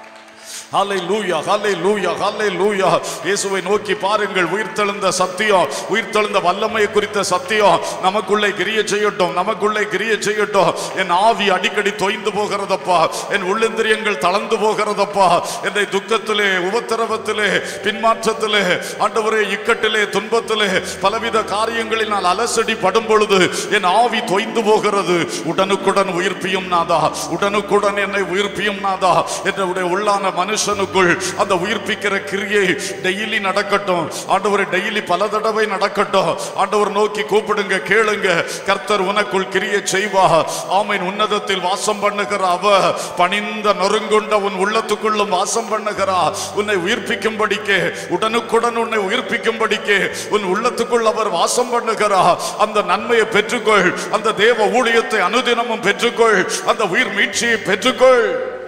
ஹalleluya ஹalleluya ஹalleluya இயேசுவை நோக்கி பாருங்கள் உயிர்த்தெழுந்த சத்தியம் உயிர்த்தெழுந்த வல்லமையை குறித்த சத்தியம் நமக்குள்ளே கிரிய செய்யட்டும் நமக்குள்ளே கிரிய செய்யட்டும் என் ஆவி அடிக்கடி தொய்ந்து போகிறதப்பா என் உள்ளந்திரியங்கள் தளர்ந்து போகிறதப்பா என்னை துக்கத்திலே உபத்திரவத்திலே பின்மாற்றத்திலே ஆண்டவரே இக்கட்டிலே துன்பத்திலே பலவித காரியங்களில் நான் அலசடி படும் பொழுது என் ஆவி தொய்ந்து போகிறது உடனுக்குடன் உயிர்ப்பியும் நாதா உடனுக்குடன் என்னை உயிர்ப்பியும் நாதா என்னுடைய உள்ளான மனுஷ மனுஷனுக்குள் அந்த உயிர்ப்பிக்கிற கிரியை டெய்லி நடக்கட்டும் ஆண்டவர் டெய்லி பல தடவை நடக்கட்டும் ஆண்டவர் நோக்கி கூப்பிடுங்க கேளுங்க கர்த்தர் உனக்குள் கிரியை செய்வா ஆமீன் உன்னதத்தில் வாசம் பண்ணுகிற அவ பணிந்த நொறுங்குண்ட உன் உள்ளத்துக்குள்ளும் வாசம் பண்ணுகிறா உன்னை உயிர்ப்பிக்கும்படிக்கு உடனுக்குடன் உன்னை உயிர்ப்பிக்கும்படிக்கு உன் உள்ளத்துக்குள் அவர் வாசம் பண்ணுகிறா அந்த நன்மையை பெற்றுக்கொள் அந்த தேவ ஊழியத்தை அனுதினமும் பெற்றுக்கொள் அந்த உயிர் மீட்சியை பெற்றுக்கொள்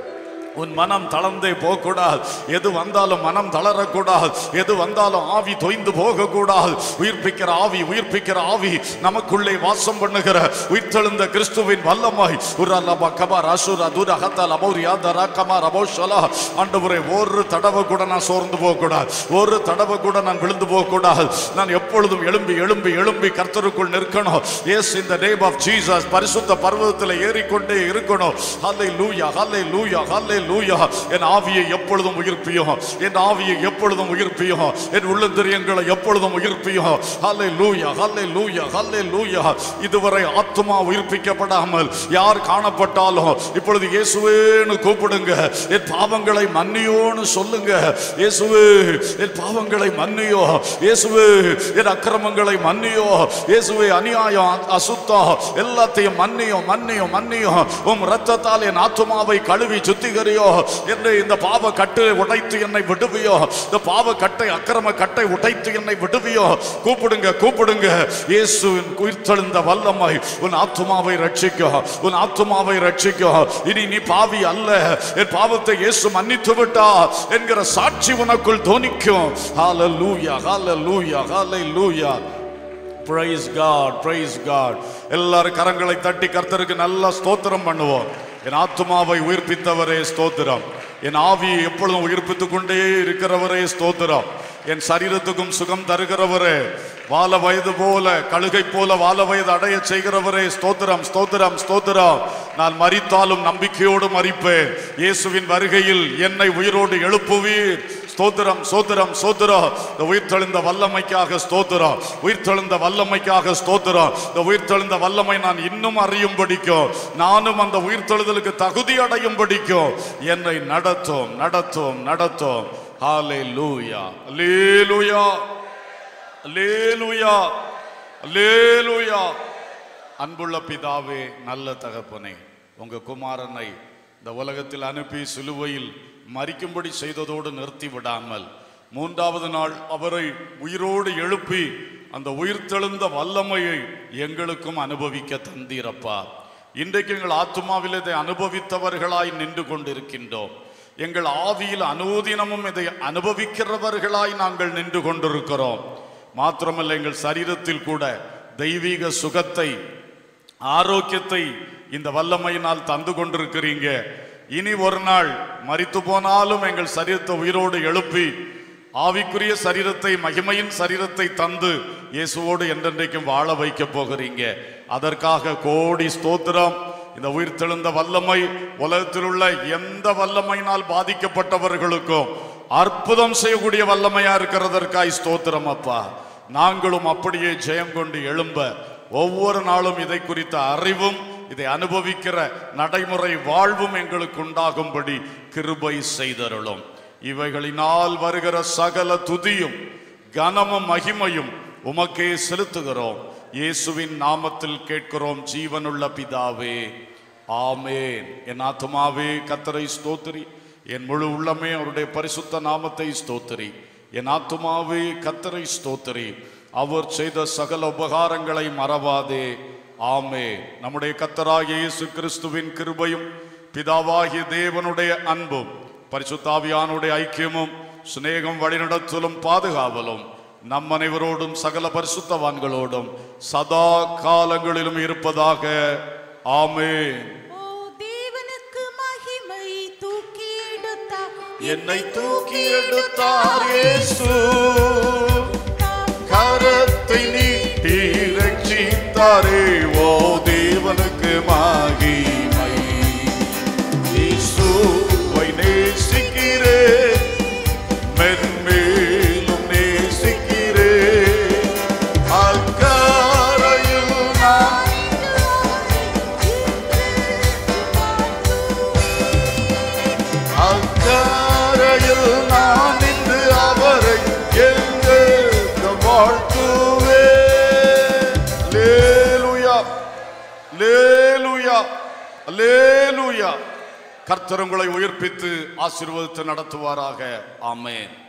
உன் மனம் தளர்ந்தே போகக்கூடாது எது வந்தாலும் மனம் தளரக்கூடாது எது வந்தாலும் ஆவி தொய்ந்து போகக்கூடாது உயிர்ப்பிக்கிற ஆவி உயிர்ப்பிக்கிற ஆவி நமக்குள்ளே வாசம் பண்ணுகிற உயிர்த்தெழுந்த கிறிஸ்துவின் வல்லமாய் உரலப கபா ரசுர துர ஹத்தல் அபௌரியா தரா கமா ரபோஷலா ஆண்டவரே ஒரு தடவை கூட நான் சோர்ந்து போகக்கூடாது ஒரு தடவை கூட நான் விழுந்து போகக்கூடாது நான் எப்பொழுதும் எழும்பி எழும்பி எழும்பி கர்த்தருக்குள் நிற்கணும் எஸ் இந்த நேம் ஆஃப் ஜீசஸ் பரிசுத்த பர்வதத்தில் ஏறிக்கொண்டே இருக்கணும் ஹல்லே லூயா ஹல்லே லூயா ஹல்லே லூயா என் ஆவியை எப்பொழுதும் உயிர்ப்பியும் என் ஆவியை எப்பொழுதும் உயிர்ப்பியும் என் உள்ளந்திரியங்களை எப்பொழுதும் உயிர்ப்பியும் ஹல்லே லூயா ஹல்லே லூயா ஹல்லே லூயா இதுவரை ஆத்மா உயிர்ப்பிக்கப்படாமல் யார் காணப்பட்டாலும் இப்பொழுது இயேசுவேன்னு கூப்பிடுங்க என் பாவங்களை மன்னியோன்னு சொல்லுங்க இயேசுவே என் பாவங்களை மன்னியோ இயேசுவே என் அக்கிரமங்களை மன்னியோ இயேசுவே அநியாயம் அசுத்தம் எல்லாத்தையும் மன்னியும் மன்னியும் மன்னியும் உம் ரத்தத்தால் என் ஆத்துமாவை கழுவி சுத்திகரியோ என்று இந்த பாவ கட்டு உடைத்து என்னை விடுவியோ இந்த பாவ கட்டை அக்கிரம கட்டை உடைத்து என்னை விடுவியோ கூப்பிடுங்க கூப்பிடுங்க இயேசுவின் உயிர்த்தெழுந்த வல்லமை உன் ஆத்துமாவை ரட்சிக்கும் உன் ஆத்துமாவை ரட்சிக்கும் இனி நீ பாவி அல்ல என் பாவத்தை இயேசு மன்னித்து விட்டா என்கிற சாட்சி உனக்குள் தோனிக்கும் ஹalleluya ஹalleluya ஹalleluya praise god praise god எல்லாரும் கரங்களை தட்டி கர்த்தருக்கு நல்லா ஸ்தோத்திரம் பண்ணுவோம் என் ஆத்துமாவை உயிர்ப்பித்தவரே ஸ்தோத்திரம் என் ஆவியை எப்பொழுதும் உயிர்ப்பித்துக் கொண்டே இருக்கிறவரே ஸ்தோத்திரம் என் சரீரத்துக்கும் சுகம் தருகிறவரே வால வயது போல கழுகை போல வால வயது அடைய செய்கிறவரே ஸ்தோத்திரம் ஸ்தோத்திரம் ஸ்தோத்திரம் நான் மரித்தாலும் நம்பிக்கையோடு மரிப்பேன் இயேசுவின் வருகையில் என்னை உயிரோடு எழுப்புவீர் ஸ்தோத்திரம் ஸ்தோத்திரம் ஸ்தோத்திரம் இந்த உயிர்த்தெழுந்த வல்லமைக்காக ஸ்தோத்திரம் உயிர்த்தெழுந்த வல்லமைக்காக ஸ்தோத்திரம் இந்த உயிர்த்தெழுந்த வல்லமை நான் இன்னும் அறியும்படிக்கும் நானும் அந்த உயிர்த்தெழுதலுக்கு தகுதி அடையும்படிக்கும் என்னை நடத்தும் நடத்தும் நடத்தும் ஹாலே லூயா லேலுயா லேலுயா லேலுயா அன்புள்ள பிதாவே நல்ல தகப்பனே உங்க குமாரனை இந்த உலகத்தில் அனுப்பி சிலுவையில் மறிக்கும்படி செய்ததோடு நிறுத்தி விடாமல் மூன்றாவது நாள் அவரை உயிரோடு எழுப்பி அந்த உயிர்த்தெழுந்த வல்லமையை எங்களுக்கும் அனுபவிக்க தந்தீரப்பா இன்றைக்கு எங்கள் ஆத்துமாவில் இதை அனுபவித்தவர்களாய் நின்று கொண்டிருக்கின்றோம் எங்கள் ஆவியில் அனுதினமும் இதை அனுபவிக்கிறவர்களாய் நாங்கள் நின்று கொண்டிருக்கிறோம் மாத்திரமல்ல எங்கள் சரீரத்தில் கூட தெய்வீக சுகத்தை ஆரோக்கியத்தை இந்த வல்லமையினால் தந்து கொண்டிருக்கிறீங்க இனி ஒரு நாள் மரித்து போனாலும் எங்கள் சரீரத்தை உயிரோடு எழுப்பி ஆவிக்குரிய சரீரத்தை மகிமையின் சரீரத்தை தந்து இயேசுவோடு என்றென்றைக்கும் வாழ வைக்க போகிறீங்க அதற்காக கோடி ஸ்தோத்திரம் இந்த உயிர்த்தெழுந்த வல்லமை உலகத்தில் உள்ள எந்த வல்லமையினால் பாதிக்கப்பட்டவர்களுக்கும் அற்புதம் செய்யக்கூடிய வல்லமையா இருக்கிறதற்காய் ஸ்தோத்திரம் அப்பா நாங்களும் அப்படியே ஜெயம் கொண்டு எழும்ப ஒவ்வொரு நாளும் இதை குறித்த அறிவும் இதை அனுபவிக்கிற நடைமுறை வாழ்வும் எங்களுக்கு உண்டாகும்படி கிருபை செய்தருளும் இவைகளினால் வருகிற சகல துதியும் கனமும் மகிமையும் உமக்கே செலுத்துகிறோம் இயேசுவின் நாமத்தில் கேட்கிறோம் ஜீவனுள்ள பிதாவே ஆமேன் என் ஆத்துமாவே கத்தரை ஸ்தோத்திரி என் முழு உள்ளமே அவருடைய பரிசுத்த நாமத்தை ஸ்தோத்திரி என் ஆத்துமாவே கத்தரை ஸ்தோத்திரி அவர் செய்த சகல உபகாரங்களை மறவாதே ஆமே நம்முடைய கத்தராகிய இயேசு கிறிஸ்துவின் கிருபையும் பிதாவாகிய தேவனுடைய அன்பும் பரிசுத்தாவியானுடைய ஐக்கியமும் சிநேகம் வழிநடத்தலும் பாதுகாவலும் நம் அனைவரோடும் சகல பரிசுத்தவான்களோடும் சதா காலங்களிலும் இருப்பதாக ஆமென் ஓ தேவனுக்கு மகிமை தூக்கி எடுத்தார் என்னை தூக்கி எடுத்தார் இயேசு கரத்தை நீட்டி ரட்சித்தாரே ஓ தேவனுக்கு மகிமை இயேசுவை நேசிக்கிறேன் மென்மேலும் நேசிக்கிறேன் அக்கரையில் நான் அக்கரையில் வாழ்த்துவே லேலுயா லேலுயா லேலுயா கர்த்தர் உங்களை உயிர்ப்பித்து ஆசீர்வதித்து நடத்துவாராக ஆமென்